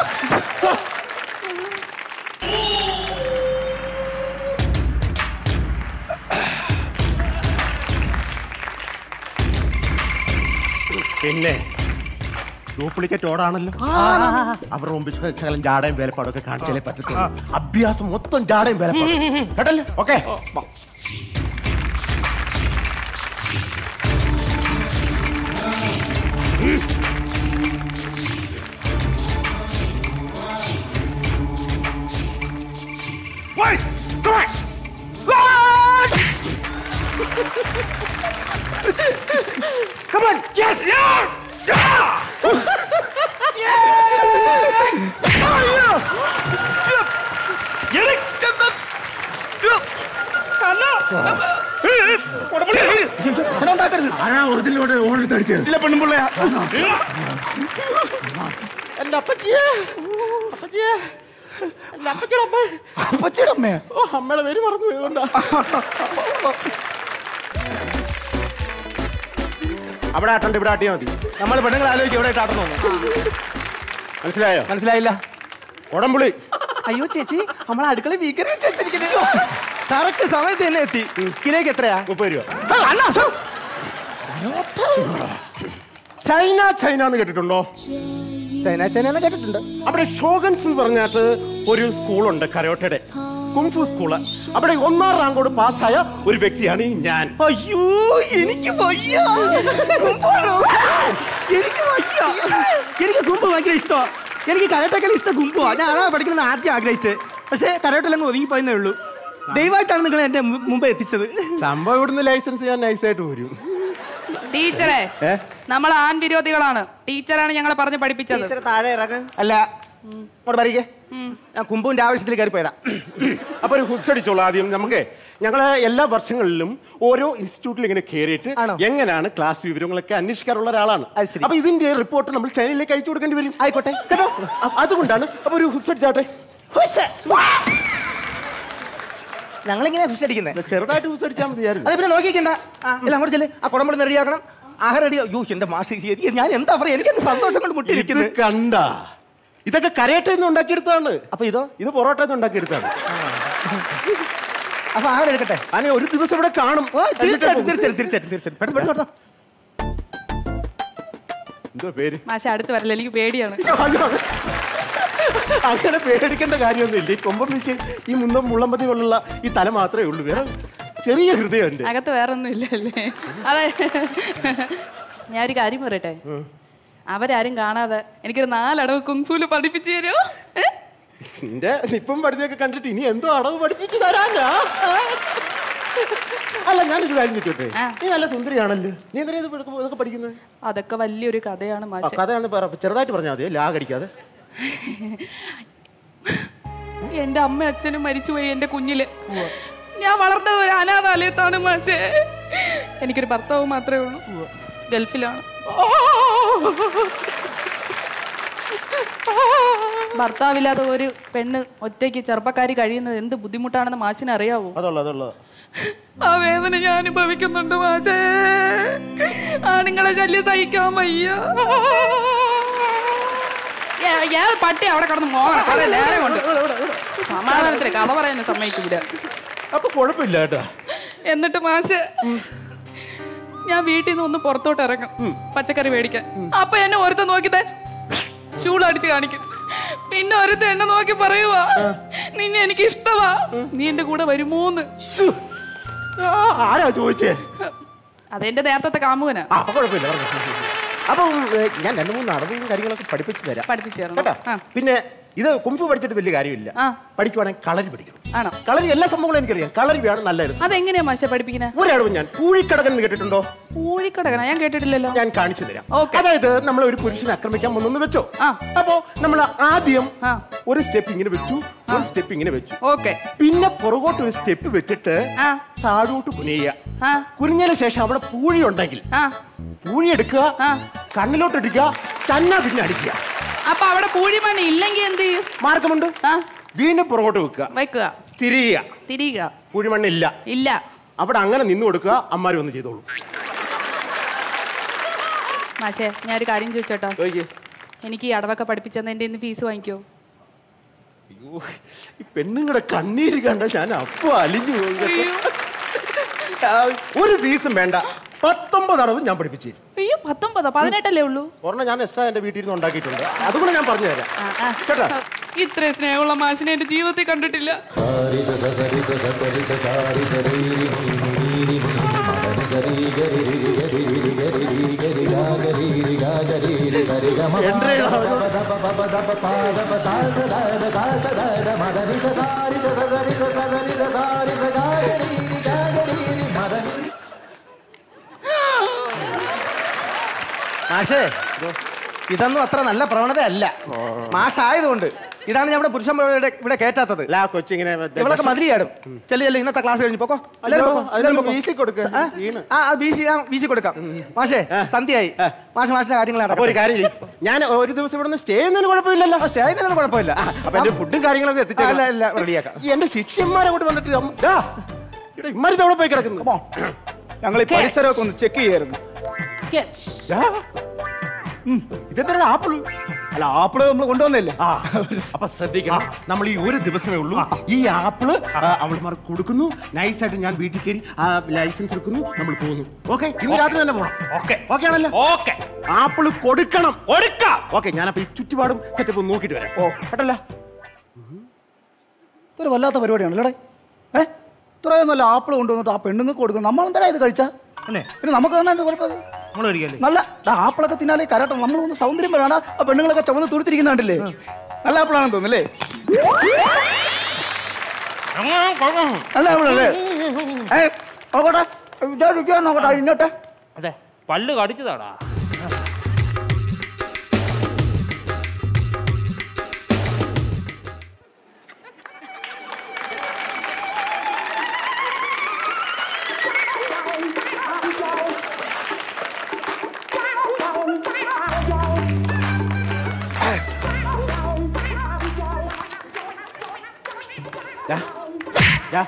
പിന്നെ ഡ്യൂപ്ലിക്കേറ്റ് ഓടാണല്ലോ അവരുടെ മുമ്പിൽ ശകലം ജാടയും വേലപ്പാടും ഒക്കെ കാണിച്ചാലേ പറ്റത്തുള്ളൂ അഭ്യാസം മൊത്തം ജാടയും വേലപ്പാടും കേട്ടല്ലേ okay Wait! Come on! Come on! Yes! Yeah! Yeah! ആരാ ഒറിജിനൽ ഓടിട്ട് അടിച്ചത് ഇല്ല പെണ്ണുമ്പിള്ളയാ എന്റെ അപ്പച്ചിയെ അപ്പച്ചിയെ എന്റെ അപ്പച്ചിയുടെ അമ്മ അപ്പച്ചിയുടെ അമ്മയാ ഓ അമ്മയുടെ പേര് മറന്നു പോയതുകൊണ്ടാ അവിടെ ആട്ടണ്ട ഇവിടെ ആട്ടിയാ മതി നമ്മൾ പെണ്ണുങ്ങൾ ആലോചിക്കും എവിടെ ഇട്ടാട്ടെന്ന് മനസ്സിലായോ മനസ്സിലായില്ല ഉടമ്പുളി അയ്യോ ചേച്ചി നമ്മളെ അടുക്കള വീക്കറി വെച്ച് വെച്ചിരിക്കുന്നത് കറക്റ്റ് സമയത്ത് തന്നെ എത്തി കിലേക്ക് എത്രയാ മുപ്പത് രൂപ ചൈന ചൈന എന്ന് കേട്ടിട്ടുണ്ടോ ചൈന ചൈന എന്ന് കേട്ടിട്ടുണ്ട് അവിടെ ഷോഗൻസ് എന്ന് പറഞ്ഞാട്ട് ഒരു സ്കൂളുണ്ട് കരോട്ടയുടെ കുങ്ഫു സ്കൂള് അവിടെ ഒന്നാം റാങ്കോട് പാസ്സായ ഒരു വ്യക്തിയാണ് ഈ ഞാൻ അയ്യോ എനിക്ക് വയ്യ കുമ്പാണോ? എനിക്ക് വയ്യ എനിക്ക് കുമ്പ് ഭയങ്കര ഇഷ്ടമാ എനിക്ക് കരട്ടക്കല ഇഷ്ടം കുമ്പുവാ ഞാൻ അതാ പഠിക്കുന്നത് ആദ്യം ആഗ്രഹിച്ച് പക്ഷേ കരട്ടലങ്ങ് ഒതുങ്ങിപ്പോയെന്നേ ഉള്ളൂ ദയവായിട്ടാണ് നിങ്ങൾ എന്റെ മു- മുമ്പേ എത്തിച്ചത് സംഭവം ഇവിടുന്ന് ലൈസൻസ് ഞാൻ നൈസായിട്ട് വരും ടീച്ചറെ ഏ നമ്മൾ ആൺ വിരോധികളാണ് ടീച്ചറാണ് ഞങ്ങളെ പറഞ്ഞ് പഠിപ്പിച്ചത് താഴെ ഇറങ്ങ് അല്ല ഇങ്ങോട്ട് പറയിക്കേ ഞാൻ കുമ്പുവിന്റെ ആവശ്യത്തിൽ കയറി പോയതാ അപ്പൊ ഒരു ഹുസ് അടിച്ചോളൂ ആദ്യം നമുക്ക് ഞങ്ങള് എല്ലാ വർഷങ്ങളിലും ഓരോ ഇൻസ്റ്റിറ്റ്യൂട്ടിൽ ഇങ്ങനെ കയറിയിട്ട് എങ്ങനെയാണ് ക്ലാസ് വിവരങ്ങളൊക്കെ അന്വേഷിക്കാറുള്ള ഒരാളാണ് അപ്പൊ ഇതിന്റെ റിപ്പോർട്ട് നമ്മൾ ചൈനയിലേക്ക് അയച്ചു കൊടുക്കേണ്ടി വരും ആയിക്കോട്ടെ കേട്ടോ അ- അതുകൊണ്ടാണ് അപ്പൊ ഒരു ഹുസ് അടിച്ചാട്ടെ ഞങ്ങളിങ്ങനെ ഹുഷടിക്കുന്നത് ചെറുതായിട്ട് ഹുസ് അടിച്ചാൽ മതിയായിരുന്നു അത് പിന്നെ നോക്കിക്കണ്ട എല്ലാം അങ്ങോട്ട് ചെല്ല് ആ കുടമ്പളി റെഡിയാക്കണം ആഹാരം റെഡി യോ എന്റെ മാഷ് ശരി ഞാൻ എന്താ പറയാ എനിക്ക് സന്തോഷം കൊണ്ട് ഇത് മുട്ടിയിരിക്കുന്നത് കണ്ട ഇതൊക്കെ കരയട്ടെ നിന്ന് ഉണ്ടാക്കിയെടുത്താണ് അപ്പൊ ഇതോ ഇത് പൊറോട്ട നിന്ന് ഉണ്ടാക്കിയെടുത്താണ് അപ്പൊ ആഹാരം എടുക്കട്ടെ അനെ ഒരു ദിവസം ഇവിടെ കാണും തീർച്ചയായിട്ടും തീർച്ചയായിട്ടും തീർച്ചയായിട്ടും തീർച്ചയായിട്ടും പെട്ടെന്ന് പെട്ടെന്ന് പെട്ടെന്ന്. എന്തോ പേര് മാഷെ അടുത്ത് വരല്ല എനിക്ക് പേടിയാണ് അങ്ങനെ പേടിക്കേണ്ട കാര്യമൊന്നുമില്ല ഈ കൊമ്പം വീശി ഈ മുന്നം മുള്ളമ്പതി പോലുള്ള ഈ തല മാത്രമേ ഉള്ളൂ വേറെ ചെറിയ ഹൃദയം ഉണ്ട് അകത്ത് വേറെ ഒന്നും ഇല്ലല്ലേ അതെ ഞാൻ ഒരു കാര്യം പറയട്ടെ അവരാരും കാണാതെ എനിക്കൊരു നാലടവ് കുങ്ഫൂല് പഠിപ്പിച്ചു തരുമോ നിന്റെ നിപ്പം പഠിത്തമൊക്കെ കണ്ടിട്ട് ഇനി എന്തോ അടവ് പഠിപ്പിച്ചു തരാനാ അല്ല ഞാനൊരു കാര്യം ചോദിച്ചോട്ടെ നീ നല്ല സുന്ദരിയാണല്ലോ നീ എന്തിനാ ഇത് ഇതൊക്കെ ഇതൊക്കെ പഠിക്കുന്നത് അതൊക്കെ വലിയൊരു കഥയാണ് ആ, മാഷെ കഥയാണ് പറ ചെറുതായിട്ട് പറഞ്ഞാൽ മതി ലാ കടിക്കാതെ എന്റെ അമ്മ അച്ഛനും മരിച്ചുപോയി എന്റെ കുഞ്ഞില് ഞാൻ വളർന്നത് ഒരു അനാഥാലയത്താണ് മാഷെ എനിക്കൊരു ഭർത്താവ് മാത്രമേ ഉള്ളൂ ഗൾഫിലാണ് ഭർത്താവില്ലാതെ ഒരു പെണ്ണ് ഒറ്റയ്ക്ക് ചെറുപ്പക്കാരി കഴിയുന്നത് എന്ത് ബുദ്ധിമുട്ടാണെന്ന് മാഷിന് അറിയാവോ അതുള്ള അതുള്ള ആ വേദന ഞാൻ അനുഭവിക്കുന്നുണ്ട് മാഷേ ആണുങ്ങളെ ശല്യം സഹിക്കാൻ വയ്യ ഏ- ഏത് പട്ടി അവിടെ കിടന്ന് മോങ്ങണം കുറെ നേരം കൊണ്ട് സമാധാനത്തിന് കഥ പറയാനും സമ്മതിക്കൂല അപ്പൊ കുഴപ്പമില്ല കേട്ടോ എന്നിട്ട് മാഷ് ഞാൻ വീട്ടിൽ നിന്ന് ഒന്ന് പുറത്തോട്ട് ഇറങ്ങും പച്ചക്കറി മേടിക്കാൻ അപ്പൊ എന്നെ ഒരുത്ത നോക്കിത്തെ ചൂടടിച്ച് കാണിക്കും പിന്നെ ഒരുത്ത എന്നെ നോക്കി പറയുവാ നിന്നെ എനിക്ക് ഇഷ്ടമാ നീ എന്റെ കൂടെ വരുമോന്ന് ആ, ആരാ ചോദിച്ചേ അതെന്റെ നേരത്തെ കാമുകനാ ആ അപ്പൊ കുഴപ്പമില്ല പറഞ്ഞോ. അപ്പം ഏ, ഞാൻ രണ്ട് മൂന്ന് അടവും കാര്യങ്ങളൊക്കെ പഠിപ്പിച്ചു തരാം പഠിപ്പിച്ചു തരണം. കേട്ടോ ആ. പിന്നെ ഇത് കുംഫു പഠിച്ചിട്ട് വലിയ കാര്യമില്ല പഠിക്കുവാണെങ്കിൽ കളരി പഠിക്കണം ആണോ കളരി എല്ലാ സംഭവങ്ങളും എനിക്കറിയാം കളരി വേണം നല്ല രസം അതെങ്ങനെയാ മാഷെ പഠിപ്പിക്കണേ ഒരടവ് ഞാൻ പൂഴിക്കടകൻ എന്ന് കേട്ടിട്ടുണ്ടോ പൂഴിക്കടകന ഞാൻ കേട്ടിട്ടില്ലല്ലോ ഞാൻ കാണിച്ചു തരാം അതായത് നമ്മൾ ഒരു പുരുഷനെ ആക്രമിക്കാൻ വന്നെന്ന് വെച്ചോ അപ്പോ നമ്മൾ ആദ്യം ഒരു സ്റ്റെപ്പ് ഇങ്ങനെ വെച്ചു ഒരു സ്റ്റെപ്പ് ഇങ്ങനെ വെച്ചു ഓക്കെ പിന്നെ പുറകോട്ട് ഒരു സ്റ്റെപ്പ് വെച്ചിട്ട് താഴോട്ട് കുനിയുക കുനിഞ്ഞതിന് ശേഷം അവിടെ പൂഴി ഉണ്ടെങ്കിൽ പൂഴി എടുക്കുക കണ്ണിലോട്ട് ഇടിക്കുക ചന്ന പിന്നെ അടിക്കുക അപ്പൊ അവിടെ പൂഴിമണി ഇല്ലെങ്കിൽ എന്ത് ചെയ്യും മാർഗമുണ്ട് വീണ്ടും പുറകോട്ട് വെക്കുക വെക്കുക തിരിയുക തിരിയുക കുഴിമണ്ണില്ല ഇല്ല അവിടെ അങ്ങനെ നിന്ന് കൊടുക്കുക അമ്മാര് വന്ന് ചെയ്തോളൂ മാഷെ ഞാൻ ഒരു കാര്യം ചോദിച്ചോട്ടോ ചോദിക്ക്. എനിക്ക് ഈ അടവൊക്കെ പഠിപ്പിച്ചെന്ന് എന്റെ ഇന്ന് ഫീസ് വാങ്ങിക്കോ അയ്യോ ഈ പെണ്ണുങ്ങളുടെ കണ്ണീര് കണ്ട ഞാൻ അപ്പൊ അലിഞ്ഞു പോയി കേട്ടോ. ആ, ഒരു ഫീസും വേണ്ട പത്തൊമ്പത് അടവും ഞാൻ പഠിപ്പിച്ചു തരും അയ്യോ പത്തൊമ്പതോ പതിനെട്ടല്ലേ ഉള്ളൂ ഒരെണ്ണം ഞാൻ എക്സ്ട്രാ എന്റെ വീട്ടിൽ നിന്ന് ഉണ്ടാക്കിയിട്ടുണ്ട് അതുകൂടെ ഞാൻ പറഞ്ഞു തരാം കേട്ടോ ഇത്രയും സ്നേഹമുള്ള മാഷിനെ എന്റെ ജീവിതത്തിൽ കണ്ടിട്ടില്ല മാഷേ ഇതൊന്നും അത്ര നല്ല പ്രവണത അല്ല മാഷായതുകൊണ്ട് ഇതാണ് ഞാൻ ഇവിടെ പുരുഷന്മാരുടെ ഇവിടെ കയറ്റാത്തത് കൊച്ചിങ്ങനെ ഇവളൊക്കെ മതിലിയാടും ചെല്ലു ചെല്ലു ഇന്നത്തെ ക്ലാസ് കഴിഞ്ഞ് പോക്കോ എല്ലാവരും അല്ലോ, പോക്കോ, അതിനൊന്ന് എല്ലാവരും പോക്കോ. വീശി കൊടുക്ക്. ആ? വീണ്. ആ ആ, വീശി ആ, വീശി കൊടുക്കാം മാഷേ സന്ധ്യയായി മാഷ് മാഷിന്റെ കാര്യങ്ങൾ അപ്പൊ ഒരു കാര്യം ചെയ്യ്. ഞാൻ ഒരു ദിവസം ഇവിടെ നിന്ന് സ്റ്റേ ചെയ്യുന്നതിന് കുഴപ്പമില്ലല്ലോ സ്റ്റേ ചെയ്യുന്നതിന് കുഴപ്പമില്ല അപ്പൊ എന്റെ ഫുഡും കാര്യങ്ങളൊക്കെ എത്തിച്ചു അല്ല, അല്ല, റെഡിയാക്കാം. എന്റെ ശിഷ്യന്മാരങ്ങോട്ട് വന്നിട്ട് അമ്മ- ദാ, ഇവിടെ ഇമ്മാരി അവിടെ പോയി കിടക്കുന്നു ഞങ്ങൾ ഈ പരിസരമൊക്കെ ഒന്ന് ചെക്ക് ചെയ്യായിരുന്നു ഇതെന്താണ് ആപ്പിള് അല്ല ആപ്പിള് നമ്മൾ കൊണ്ടുവന്നില്ലേ ആ അപ്പൊ ശ്രദ്ധിക്കണം നമ്മൾ ഈ ഒരു ദിവസമേ ഉള്ളൂ ഈ ആപ്പിള് അവൾമാർ കൊടുക്കുന്നു നൈസായിട്ട് ഞാൻ വീട്ടിൽ കയറി ആ ലൈസൻസ് എടുക്കുന്നു നമ്മൾ പോകുന്നു ഓക്കെ ഇന്ന് രാത്രി തന്നെ പോകണം ഓക്കെ ഓക്കെ ആണല്ലോ ഓക്കെ ആപ്പിള് കൊടുക്കണം കൊടുക്കാം ഓക്കെ ഞാനപ്പോ ഈ ചുറ്റുപാടും സെറ്റപ്പ് ഒന്ന് നോക്കിയിട്ട് വരാം ഓ കേട്ടല്ലോ ഇതൊരു വല്ലാത്ത പരിപാടിയാണ് അല്ലേ ഏ ഇത്രയും നല്ല ആപ്പിൾ കൊണ്ടുവന്നിട്ട് ആ പെണ്ണുങ്ങൾക്ക് കൊടുക്കും നമ്മൾ എന്താ ഇത് കഴിച്ചാ പിന്നെ നമുക്ക് തന്നെ എന്താ കുഴപ്പം നമ്മൾ കഴിക്കല്ലേ നല്ല ദാ ആപ്പിളൊക്കെ തിന്നാലേ കരട്ടെ നമ്മൾ ഒന്ന് സൗന്ദര്യം വരാണ് ആ പെണ്ണുങ്ങളൊക്കെ ചുമന്ന് തുടുത്തിരിക്കുന്നുണ്ടല്ലേ നല്ല ആപ്പിളാണെന്ന് തോന്നുന്നല്ലേ നല്ല ആപ്പിളല്ലേ ഏ നോക്കട്ടെ ഇതാ രുചിയാ നോക്കട്ടെ ഇന്നോട്ടെ അതെ പല്ല് കടിച്ചതാടാ ദാ, ദാ.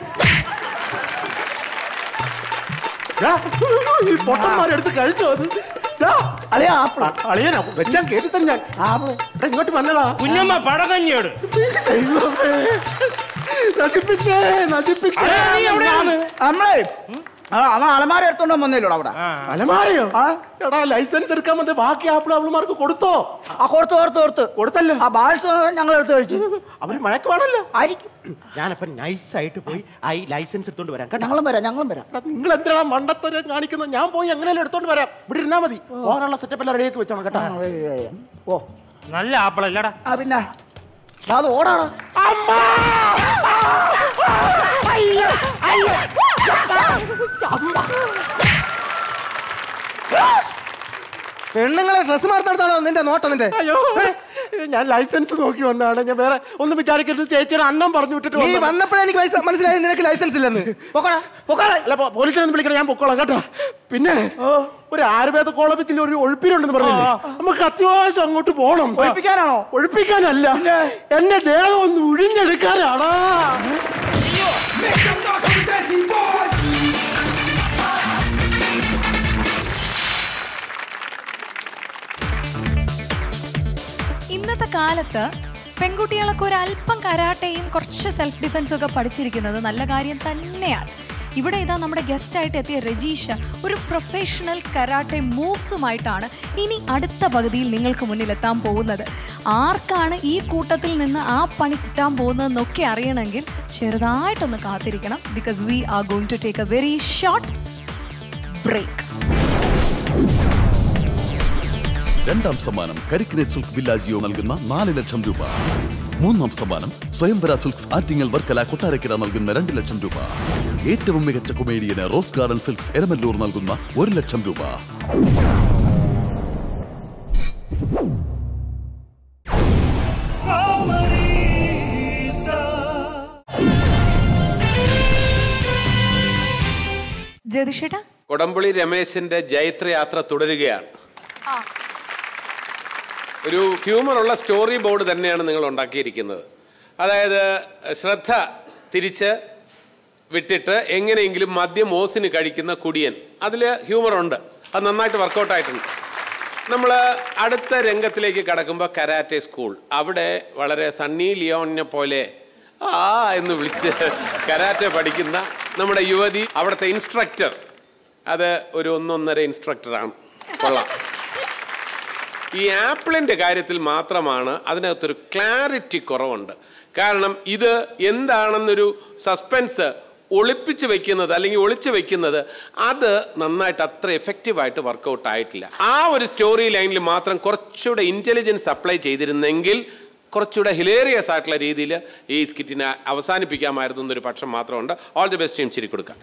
ദാ, ഈ പൊട്ടന്മാരെടുത്ത് കഴിച്ചോ അത് ദാ, അളിയാ ആപ്പിൾ അളിയനാ വെച്ചാൻ കേട്ടി തന്നെ ഞാൻ ആപ്പിൾ എടാ, ഇങ്ങോട്ട് വന്നടാ കുഞ്ഞമ്മ പടകഞ്ഞിയോട് ദൈവമേ. നശിപ്പിച്ചേ നശിപ്പിച്ചേ നമ്മളേ ആ, അവൻ അലമാര എടുത്തോണ്ട് വന്നില്ലോടാ അവിടെ അലമാരയോ എടാ ലൈസൻസ് എടുക്കാൻ വന്നേ ബാക്കി ആപ്പിൾ അവളുമാർക്ക് കൊടുത്തോ ആ കൊടുത്തു കൊടുത്തു കൊടുത്തു കൊടുത്തല്ലോ ആ ബാഴ്സ് ഞങ്ങൾ എടുത്ത് കഴിച്ചു അവൻ മഴക്കുവാണല്ലോ ആയിരിക്കും ഞാനപ്പം നൈസായിട്ട് പോയി ആ ഈ ലൈസൻസ് എടുത്തോണ്ട് വരാം കേട്ടോ ഞങ്ങളും വരാം ഞങ്ങളും വരാം എടാ, നിങ്ങൾ എന്തിനാ മണ്ടത്തരം കാണിക്കുന്നത് ഞാൻ പോയി എങ്ങനെയാലും എടുത്തോണ്ട് വരാം ഇവിടെ ഇരുന്നാ മതി ഓനുള്ള സെറ്റപ്പ് എല്ലാം റെഡിയാക്കി വെച്ചോണം കേട്ടോ ഓ നല്ല ആപ്പിളല്ലടാ ആ പിന്നെ ദാ അത് ഓടാടാ അയ്യോ അയ്യോ പെണ്ണുങ്ങളെ ഡ്രസ് മാർത്തടുത്താണോ നിന്റെ നോട്ടം നിന്റെ അയ്യോ ഞാൻ ലൈസൻസ് നോക്കി വന്നതാണ് ഞാൻ വേറെ ഒന്നും വിചാരിക്കരുത് ചേച്ചിയുടെ അണ്ണം പറഞ്ഞു വിട്ടിട്ട് നീ വന്നതാ. വന്നപ്പോഴേ എനിക്ക് പൈസ മനസ്സിലായി നിനക്ക് ലൈസൻസ് ഇല്ലെന്ന് പൊക്കോടാ പൊക്കോടാ അല്ല പോ- പോലീസിനൊന്നും വിളിക്കണം ഞാൻ പൊക്കോളാം കേട്ടോ പിന്നെ ഒരു ആയുർവേദ കോളേജിൽ ഒരു ഒഴിപ്പിലുണ്ടെന്ന് പറഞ്ഞില്ലേ നമുക്ക് അത്യാവശ്യം അങ്ങോട്ട് പോകണം ഒഴിപ്പിക്കാനാണോ ഒഴിപ്പിക്കാനല്ല എന്റെ ദേഹം ഒന്ന് ഉഴിഞ്ഞെടുക്കാനാണോ ഇന്നത്തെ കാലത്ത് പെൺകുട്ടികളൊക്കെ ഒരു അല്പം കരാട്ടയും കുറച്ച് സെൽഫ് ഡിഫൻസും ഒക്കെ പഠിച്ചിരിക്കുന്നത് നല്ല കാര്യം തന്നെയാണ് ഇവിടെ ഇതാ നമ്മുടെ ഗസ്റ്റായിട്ട് എത്തിയ രജീഷ ഒരു പ്രൊഫഷണൽ കരാട്ടെ മൂവ്സുമായിട്ടാണ് ഇനി അടുത്ത പകുതിയിൽ നിങ്ങൾക്ക് മുന്നിൽ എത്താൻ പോകുന്നത് ആർക്കാണ് ഈ കൂട്ടത്തിൽ നിന്ന് ആ പണി കിട്ടാൻ പോകുന്നതെന്നൊക്കെ അറിയണമെങ്കിൽ ചെറുതായിട്ടൊന്ന് കാത്തിരിക്കണം because we are going to take a very short break രണ്ടാം സമ്മാനം കരിക്കിനെ സിൽക്ക് വില്ലാജിയോ നൽകുന്ന നാല് ലക്ഷം രൂപ മൂന്നാം സമ്മാനം സ്വയംവര സിൽക്സ് ആറ്റിങ്ങൽ വർക്കല കൊട്ടാരക്കര നൽകുന്ന രണ്ട് ലക്ഷം രൂപ ഏറ്റവും മികച്ച കൊമേഡിയന് റോസ് ഗാർഡൻ സിൽക്സ് എരമല്ലൂർ നൽകുന്ന ഒരു ലക്ഷം രൂപ ജ്യോതിഷേട്ടാ കൊടംപുളി രമേശിന്റെ ജൈത്രയാത്ര തുടരുകയാണ് ഒരു ഹ്യൂമറുള്ള സ്റ്റോറി ബോർഡ് തന്നെയാണ് നിങ്ങൾ ഉണ്ടാക്കിയിരിക്കുന്നത് അതായത് ശ്രദ്ധ തിരിച്ച് വിട്ടിട്ട് എങ്ങനെയെങ്കിലും മദ്യം ഓസിന് കഴിക്കുന്ന കുടിയൻ അതിൽ ഹ്യൂമറുണ്ട് അത് നന്നായിട്ട് വർക്കൗട്ടായിട്ടുണ്ട് നമ്മൾ അടുത്ത രംഗത്തിലേക്ക് കടക്കുമ്പോൾ കരാറ്റെ സ്കൂൾ അവിടെ വളരെ സണ്ണി ലിയോണിനെ പോലെ ആ എന്ന് വിളിച്ച് കരാറ്റെ പഠിക്കുന്ന നമ്മുടെ യുവതി അവിടുത്തെ ഇൻസ്ട്രക്ടർ അത് ഒരു ഒന്നൊന്നര ഇൻസ്ട്രക്ടറാണ് കൊള്ളാം ഈ ആപ്പിളിൻ്റെ കാര്യത്തിൽ മാത്രമാണ് അതിനകത്തൊരു ക്ലാരിറ്റി കുറവുണ്ട് കാരണം ഇത് എന്താണെന്നൊരു സസ്പെൻസ് ഒളിപ്പിച്ച് വെക്കുന്നത് അല്ലെങ്കിൽ ഒളിച്ചു വെക്കുന്നത് അത് നന്നായിട്ട് അത്ര എഫക്റ്റീവായിട്ട് വർക്കൗട്ട് ആയിട്ടില്ല ആ ഒരു സ്റ്റോറി ലൈനിൽ മാത്രം കുറച്ചുകൂടെ ഇൻ്റലിജൻസ് അപ്ലൈ ചെയ്തിരുന്നെങ്കിൽ കുറച്ചുകൂടെ ഹിലേറിയസ് ആയിട്ടുള്ള രീതിയിൽ ഈ സ്കിറ്റിനെ അവസാനിപ്പിക്കാമായിരുന്നു എന്നൊരു പക്ഷം മാത്രമുണ്ട് ഓൾ ദി ബെസ്റ്റ് ടീം ചിരി കൊടുക്കാം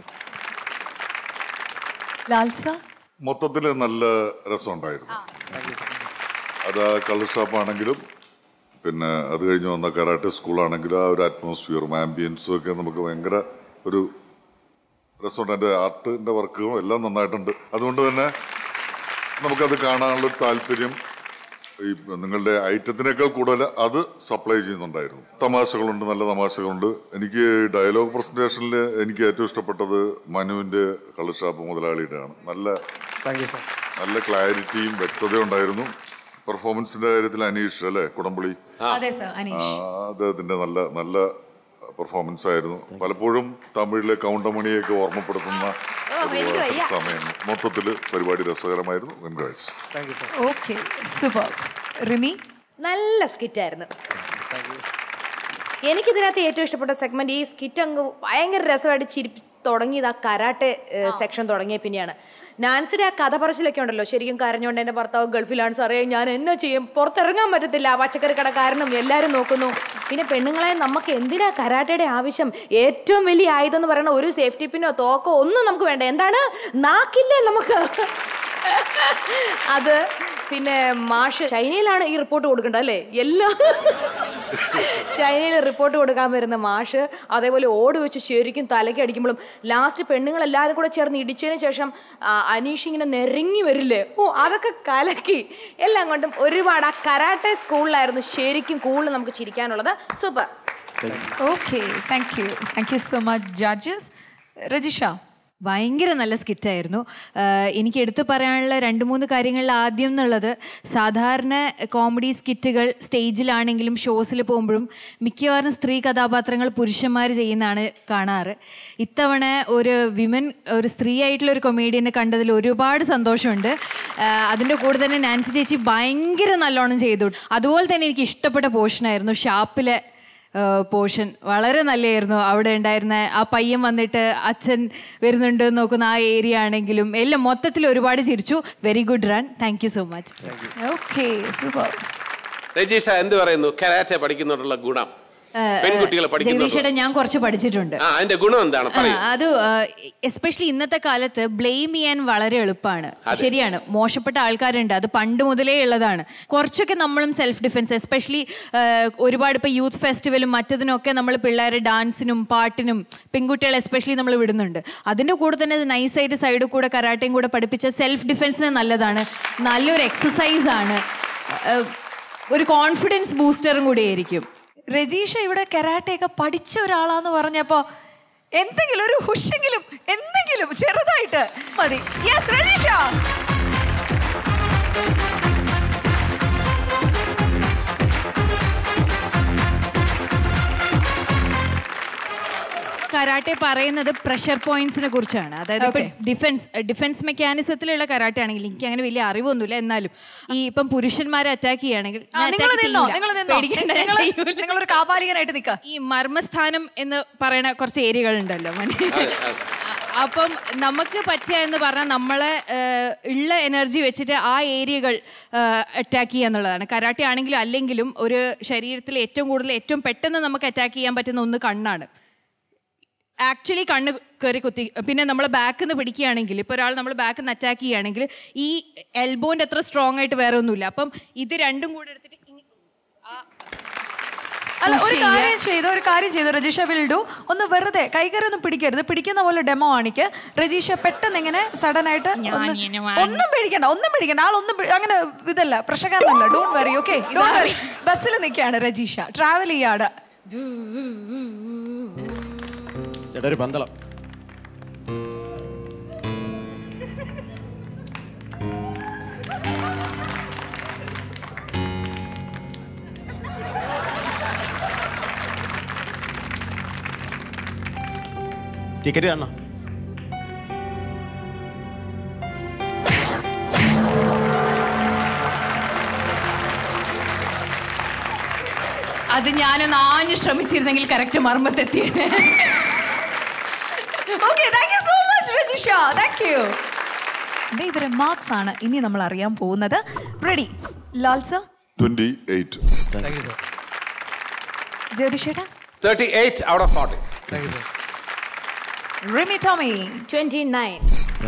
ലാൽസ മൊത്തത്തിൽ നല്ല രസമുണ്ടായിരുന്നു അത് ആ കളർ ഷോപ്പ് ആണെങ്കിലും പിന്നെ അത് കഴിഞ്ഞ് വന്ന കരാട്ടെ സ്കൂളാണെങ്കിലും ആ ഒരു അറ്റ്മോസ്ഫിയറും ആംബിയൻസും ഒക്കെ നമുക്ക് ഭയങ്കര ഒരു രസമുണ്ട് എൻ്റെ ആർട്ടിൻ്റെ വർക്കുകളും എല്ലാം നന്നായിട്ടുണ്ട് അതുകൊണ്ട് തന്നെ നമുക്കത് കാണാനുള്ളൊരു താല്പര്യം ഈ നിങ്ങളുടെ ഐറ്റത്തിനേക്കാൾ കൂടുതൽ അത് സപ്ലൈ ചെയ്യുന്നുണ്ടായിരുന്നു തമാശകളുണ്ട് നല്ല തമാശകളുണ്ട് എനിക്ക് ഡയലോഗ് പ്രസന്റേഷനിൽ എനിക്ക് ഏറ്റവും ഇഷ്ടപ്പെട്ടത് മനുവിൻ്റെ കള്ളുഷാപ്പ് മുതലാളിയുടെയാണ് നല്ല നല്ല ക്ലാരിറ്റിയും വ്യക്തതയും ഉണ്ടായിരുന്നു പെർഫോമൻസിന്റെ കാര്യത്തിൽ അനീഷ് അല്ലേ കുടംപുളി അതെ സർ ആ, അനീഷ് അദ്ദേഹത്തിന്റെ നല്ല നല്ല പെർഫോമൻസ് ആയിരുന്നു പലപ്പോഴും തമിഴിലെ കൗണ്ടമണിയൊക്കെ ഓർമ്മപ്പെടുത്തുന്ന ഒരു സമയം മൊത്തത്തിൽ പരിപാടി രസകരമായിരുന്നു കൺഗ്രാറ്റ്സ് ഓക്കെ സൂപ്പർ റിമി നല്ല സ്കിറ്റായിരുന്നു എനിക്കിതിനകത്ത് ഏറ്റവും ഇഷ്ടപ്പെട്ട സെഗ്മെന്റ് ഈ സ്കിറ്റ് അങ്ങ് ഭയങ്കര രസമായിട്ട് ചിരിപ്പി തുടങ്ങിയത് ആ കരാട്ടെ സെക്ഷൻ തുടങ്ങിയ പിന്നെയാണ് നാൻസിയുടെ ആ കഥ പറച്ചിലൊക്കെ ഉണ്ടല്ലോ ശരിക്കും കരഞ്ഞോണ്ട് എൻ്റെ ഭർത്താവ് ഗൾഫിലാണ് സാറേ ഞാൻ എന്നാ ചെയ്യും പുറത്തിറങ്ങാൻ പറ്റത്തില്ല പച്ചക്കറി കടക്കാരനും എല്ലാവരും നോക്കുന്നു പിന്നെ പെണ്ണുങ്ങളെ നമുക്ക് എന്തിനാ കരാട്ടയുടെ ആവശ്യം ഏറ്റവും വലിയ ആയുധം എന്ന് പറയുന്ന ഒരു സേഫ്റ്റി പിന്നോ തോക്കോ ഒന്നും നമുക്ക് വേണ്ട എന്താണ് നാക്കില്ലേ നമുക്ക് അത് പിന്നെ മാഷ് ചൈനയിലാണ് ഈ റിപ്പോർട്ട് കൊടുക്കേണ്ടത് അല്ലേ എല്ലാ ചൈനയിൽ റിപ്പോർട്ട് കൊടുക്കാൻ വരുന്ന മാഷ് അതേപോലെ ഓട് വെച്ച് ശരിക്കും തലയ്ക്ക് അടിക്കുമ്പോഴും ലാസ്റ്റ് പെണ്ണുങ്ങൾ എല്ലാവരും കൂടെ ചേർന്ന് ഇടിച്ചതിന് ശേഷം ആ, അനീഷ് ഇങ്ങനെ നെരങ്ങി വരില്ലേ ഓ അതൊക്കെ കലക്കി എല്ലാം കൊണ്ടും ഒരുപാട് ആ കരാട്ടെ സ്കൂളിലായിരുന്നു ശരിക്കും കൂടുതൽ നമുക്ക് ചിരിക്കാനുള്ളത് super okay thank you thank you so much judges Rajisha ഭയങ്കര നല്ല സ്കിറ്റായിരുന്നു ആഹ് എനിക്ക് എടുത്തു പറയാനുള്ള രണ്ട് മൂന്ന് കാര്യങ്ങളിൽ ആദ്യം എന്നുള്ളത് സാധാരണ കോമഡി സ്കിറ്റുകൾ സ്റ്റേജിലാണെങ്കിലും ഷോസിൽ പോകുമ്പോഴും മിക്കവാറും സ്ത്രീ കഥാപാത്രങ്ങൾ പുരുഷന്മാർ ചെയ്യുന്നതാണ് കാണാറ് ഇത്തവണ ഒരു വിമൻ ഒരു സ്ത്രീ ആയിട്ടുള്ള ഒരു കൊമേഡിയനെ കണ്ടതിൽ ഒരുപാട് സന്തോഷമുണ്ട് ആഹ് അതിൻ്റെ കൂടെ തന്നെ നാൻസി ചേച്ചി ഭയങ്കര നല്ലോണം ചെയ്തു അതുപോലെ തന്നെ എനിക്ക് ഇഷ്ടപ്പെട്ട പോർഷനായിരുന്നു ഷാപ്പിലെ പോർഷൻ വളരെ നല്ലതായിരുന്നു അവിടെ ഉണ്ടായിരുന്ന ആ പയ്യൻ വന്നിട്ട് അച്ഛൻ വരുന്നുണ്ട് എന്ന് നോക്കുന്ന ആ ഏരിയ ആണെങ്കിലും എല്ലാം മൊത്തത്തിൽ ഒരുപാട് ചിരിച്ചു very good run thank you so much okay super Rajisha എന്ത് പറയുന്നു കരാറ്റെ പഠിക്കുന്നതിനുള്ള ഗുണം പെൺകുട്ടികൾ പഠിക്കുന്നു ജഗദീഷേട്ടൻ ഞാൻ കുറച്ച് പഠിച്ചിട്ടുണ്ട് ആ അതിന്റെ ഗുണം എന്താണ് ആ, പറയൂ അത് എസ്പെഷ്യലി ഇന്നത്തെ കാലത്ത് ബ്ലെയിം ചെയ്യാൻ വളരെ എളുപ്പമാണ് അതെ. ശരിയാണ് മോശപ്പെട്ട ആൾക്കാരുണ്ട് അത് പണ്ട് മുതലേ ഉള്ളതാണ് കുറച്ചൊക്കെ നമ്മളും സെൽഫ് ഡിഫെൻസ് എസ്പെഷ്യലി ഒരുപാട് ഇപ്പോൾ യൂത്ത് ഫെസ്റ്റിവലും മറ്റതിനൊക്കെ നമ്മൾ പിള്ളേരെ ഡാൻസിനും പാട്ടിനും പെൺകുട്ടികളെ എസ്പെഷ്യലി നമ്മൾ വിടുന്നുണ്ട് അതിൻ്റെ കൂടെ തന്നെ നൈസായിട്ട് സൈഡിൽ കൂടെ കരാട്ടയും കൂടെ പഠിപ്പിച്ച സെൽഫ് ഡിഫെൻസിന് നല്ലതാണ് നല്ലൊരു എക്സസൈസ് ആണ് ഏഹ്, ഒരു കോൺഫിഡൻസ് ബൂസ്റ്ററും കൂടി ആയിരിക്കും രജീഷ ഇവിടെ കരാട്ടെയൊക്കെ പഠിച്ച ഒരാളാന്ന് പറഞ്ഞപ്പോ എന്തെങ്കിലും ഒരു ഹുഷെങ്കിലും എന്തെങ്കിലും ചെറുതായിട്ട് മതി യെസ് രജീഷ കരാട്ടെ പറയുന്നത് പ്രഷർ പോയിന്റ്സിനെ കുറിച്ചാണ് അതായത് ഇപ്പൊ ഡിഫൻസ് ഡിഫൻസ് മെക്കാനിസത്തിലുള്ള കരാട്ടെ ആണെങ്കിൽ എനിക്ക് അങ്ങനെ വലിയ അറിവൊന്നുമില്ല എന്നാലും ഈ ഇപ്പം പുരുഷന്മാരെ അറ്റാക്ക് ചെയ്യുകയാണെങ്കിൽ ഞാൻ നിങ്ങൾ attack നിന്നോ ചെയ്യില്ല. നിങ്ങൾ നിന്നോ പേടിക്കണ്ട, ഞാൻ നിങ്ങൾ ചെയ്യൂല. നിങ്ങളൊരു കാപാലികനായിട്ട് നിൽക്കുക ഈ മർമ്മസ്ഥാനം എന്ന് പറയുന്ന കുറച്ച് ഏരിയകൾ ഉണ്ടല്ലോ അപ്പം നമുക്ക് പറ്റുക എന്ന് പറഞ്ഞാൽ നമ്മളെ ഏഹ്, ഉള്ള എനർജി വെച്ചിട്ട് ആ ഏരിയകൾ അറ്റാക്ക് ചെയ്യുക എന്നുള്ളതാണ് കരാട്ടെ ആണെങ്കിലും അല്ലെങ്കിലും ഒരു ശരീരത്തിൽ ഏറ്റവും കൂടുതൽ ഏറ്റവും പെട്ടെന്ന് നമുക്ക് അറ്റാക്ക് ചെയ്യാൻ പറ്റുന്ന ഒന്ന് കണ്ണാണ് ആക്ച്വലി കണ്ണ് കയറി കുത്തി പിന്നെ നമ്മൾ ബാക്കിൽ നിന്ന് പിടിക്കുകയാണെങ്കിൽ ഇപ്പോൾ ഒരാൾ നമ്മൾ ബാക്കിൽ നിന്ന് അറ്റാക്ക് ചെയ്യുകയാണെങ്കിൽ ഈ എൽബോൻ്റെ അത്ര സ്ട്രോങ് ആയിട്ട് വേറെ ഒന്നുമില്ല അപ്പം ഇത് രണ്ടും കൂടെ എടുത്തിട്ട് ഇങ്ങ- ആ- അല്ല ഒരു push കാര്യം ചെയ്യുക. ചെയ്തു ഒരു കാര്യം ചെയ്തു രജീഷ വിൽഡു ഒന്ന് വെറുതെ കൈകറി ഒന്നും പിടിക്കരുത് പിടിക്കുന്ന പോലെ ഡെമോ കാണിക്ക് രജീഷ പെട്ടെന്ന് ഇങ്ങനെ സഡൻ ആയിട്ട് ഒന്ന് ഇങ്ങനെ വാങ്ങി. ഒന്നും പേടിക്കണ്ട ഒന്നും പേടിക്കണ്ട ആളൊന്നും പേ- അങ്ങനെ ഇതല്ല പ്രശ്നക്കാരനല്ല don't worry okay don't worry ബസ്സിൽ നിൽക്കുകയാണ് രജീഷ ട്രാവൽ ചെയ്യാണ് ചേട്ടാ ഒരു പന്തളം ടിക്കറ്റ് കാണണം അത് ഞാനൊന്ന് ആഞ്ഞു ശ്രമിച്ചിരുന്നെങ്കിൽ കറക്റ്റ് മർമ്മത്തെത്തി okay thank you so much Rajisha thank you ഇവരെ മാർക്സ് ആണ് ഇനി നമ്മൾ അറിയാൻ പോകുന്നത് ready Lal sir twenty eight ജ്യോതിഷേട്ടാ thirty eight out of forty Rimi Tomy twenty nine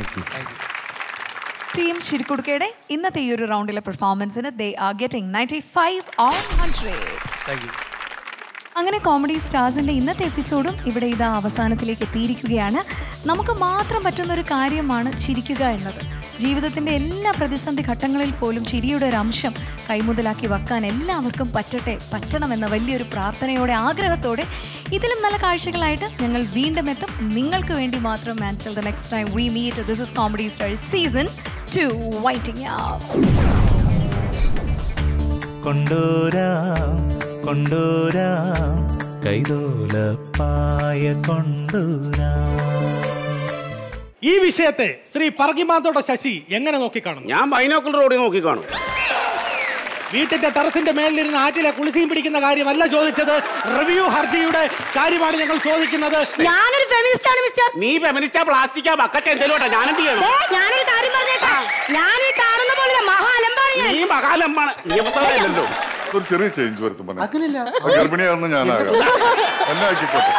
team ചിരിക്കുടുക്കയുടെ ഇന്നത്തെ ഈ ഒരു റൗണ്ടിലെ പെർഫോമൻസിന് they are getting ninety five on hundred അങ്ങനെ കോമഡി സ്റ്റാർസിന്റെ ഇന്നത്തെ എപ്പിസോഡും ഇവിടെ ഇതാ അവസാനത്തിലേക്ക് എത്തിയിരിക്കുകയാണ് നമുക്ക് മാത്രം പറ്റുന്ന ഒരു കാര്യമാണ് ചിരിക്കുക എന്നത് ജീവിതത്തിന്റെ എല്ലാ പ്രതിസന്ധി ഘട്ടങ്ങളിൽ പോലും ചിരിയുടെ ഒരു അംശം കൈമുതലാക്കി വെക്കാൻ എല്ലാവർക്കും പറ്റട്ടെ പറ്റണമെന്ന വലിയൊരു പ്രാർത്ഥനയോടെ ആഗ്രഹത്തോടെ ഇതിലും നല്ല കാഴ്ചകളായിട്ട് ഞങ്ങൾ വീണ്ടും എത്തും നിങ്ങൾക്ക് വേണ്ടി മാത്രം and the next time we meet this is comedy star season two waiting കൊണ്ടോരാം കൊണ്ടോരാം കൈതോലപ്പായ കൊണ്ടോരാം ഈ വിഷയത്തെ ശ്രീ പറകിമാത്തോട്ട ശശി എങ്ങനെ നോക്കിക്കാണുന്നു ഞാൻ ബൈനോക്കുലർ റോഡിൽ നോക്കിക്കാണും വീട്ടിന്റെ ടെറസിന്റെ മേലിലിരുന്ന് ആറ്റിലെ കുളിസിയും പിടിക്കുന്ന കാര്യമല്ല ചോദിച്ചത് റിവ്യൂ ഹർജിയുടെ കാര്യമാണ് ഞങ്ങൾ ചോദിക്കുന്നത് ഞാനൊരു ഫെമിനിസ്റ്റ് ആണ് മിസ്റ്റർ നീ ഫെമിനിസ്റ്റാ പ്ലാസ്റ്റിക്കാ ബക്കറ്റ് എന്തെങ്കിലും ഞാൻ എന്ത് ചെയ്യണം ദേ, ഞാനൊരു കാര്യം പറഞ്ഞേക്കാം ഞാൻ ഈ കാണുന്ന പോലെ മഹാ അലമ്പാണ് ഞാൻ നീ മകാലമ്പാണ് നിയമസഭയല്ലല്ലോ ഒരു ചെറിയ ചേഞ്ച് വരുത്തും പറഞ്ഞ ഗർഭിണിയാവുന്ന ഞാനാകാം എന്നെ ആക്കിക്കോട്ടെ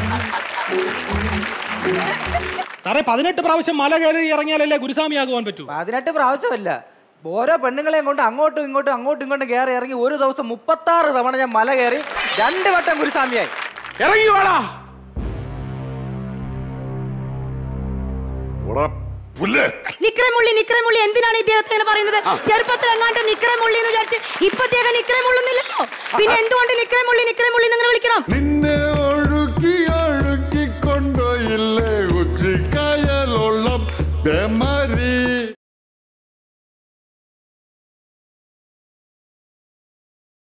സാറേ പതിനെട്ട് പ്രാവശ്യം മല കയറി ഇറങ്ങിയാലല്ലേ ഗുരുസ്വാമിയാകുവാൻ പറ്റൂ പതിനെട്ട് പ്രാവശ്യമല്ല ഓരോ പെണ്ണുങ്ങളെയും കൊണ്ട് അങ്ങോട്ടും ഇങ്ങോട്ടും അങ്ങോട്ടും ഇങ്ങോട്ടും കയറി ഇറങ്ങി ഒരു ദിവസം മുപ്പത്താറ് തവണ ഞാൻ മല കയറി രണ്ട് വട്ടം ഗുരുസ്വാമിയായി ഇറങ്ങി വേണോ ഓടാ പുല്ലേ നിക്രമുള്ളി നിക്രമുള്ളി എന്തിനാണ് ഇദ്ദേഹത്തെ ഇങ്ങനെ പറയുന്നത് ചെറുപ്പത്തിൽ എങ്ങാണ്ട് നിക്രമുള്ളി എന്ന് വിചാരിച്ച് ഇപ്പത്തേക്ക് നിക്രമുള്ളുന്നില്ലല്ലോ പിന്നെ എന്തുകൊണ്ട് നിക്രമുള്ളി നിക്രമുള്ളി എന്ന് വിളിക്കണം നിന്നെ ഒഴുക്കി ഒഴുക്കി കൊണ്ടോയില്ലേ ഉച്ചിക്കായ ഡേമാ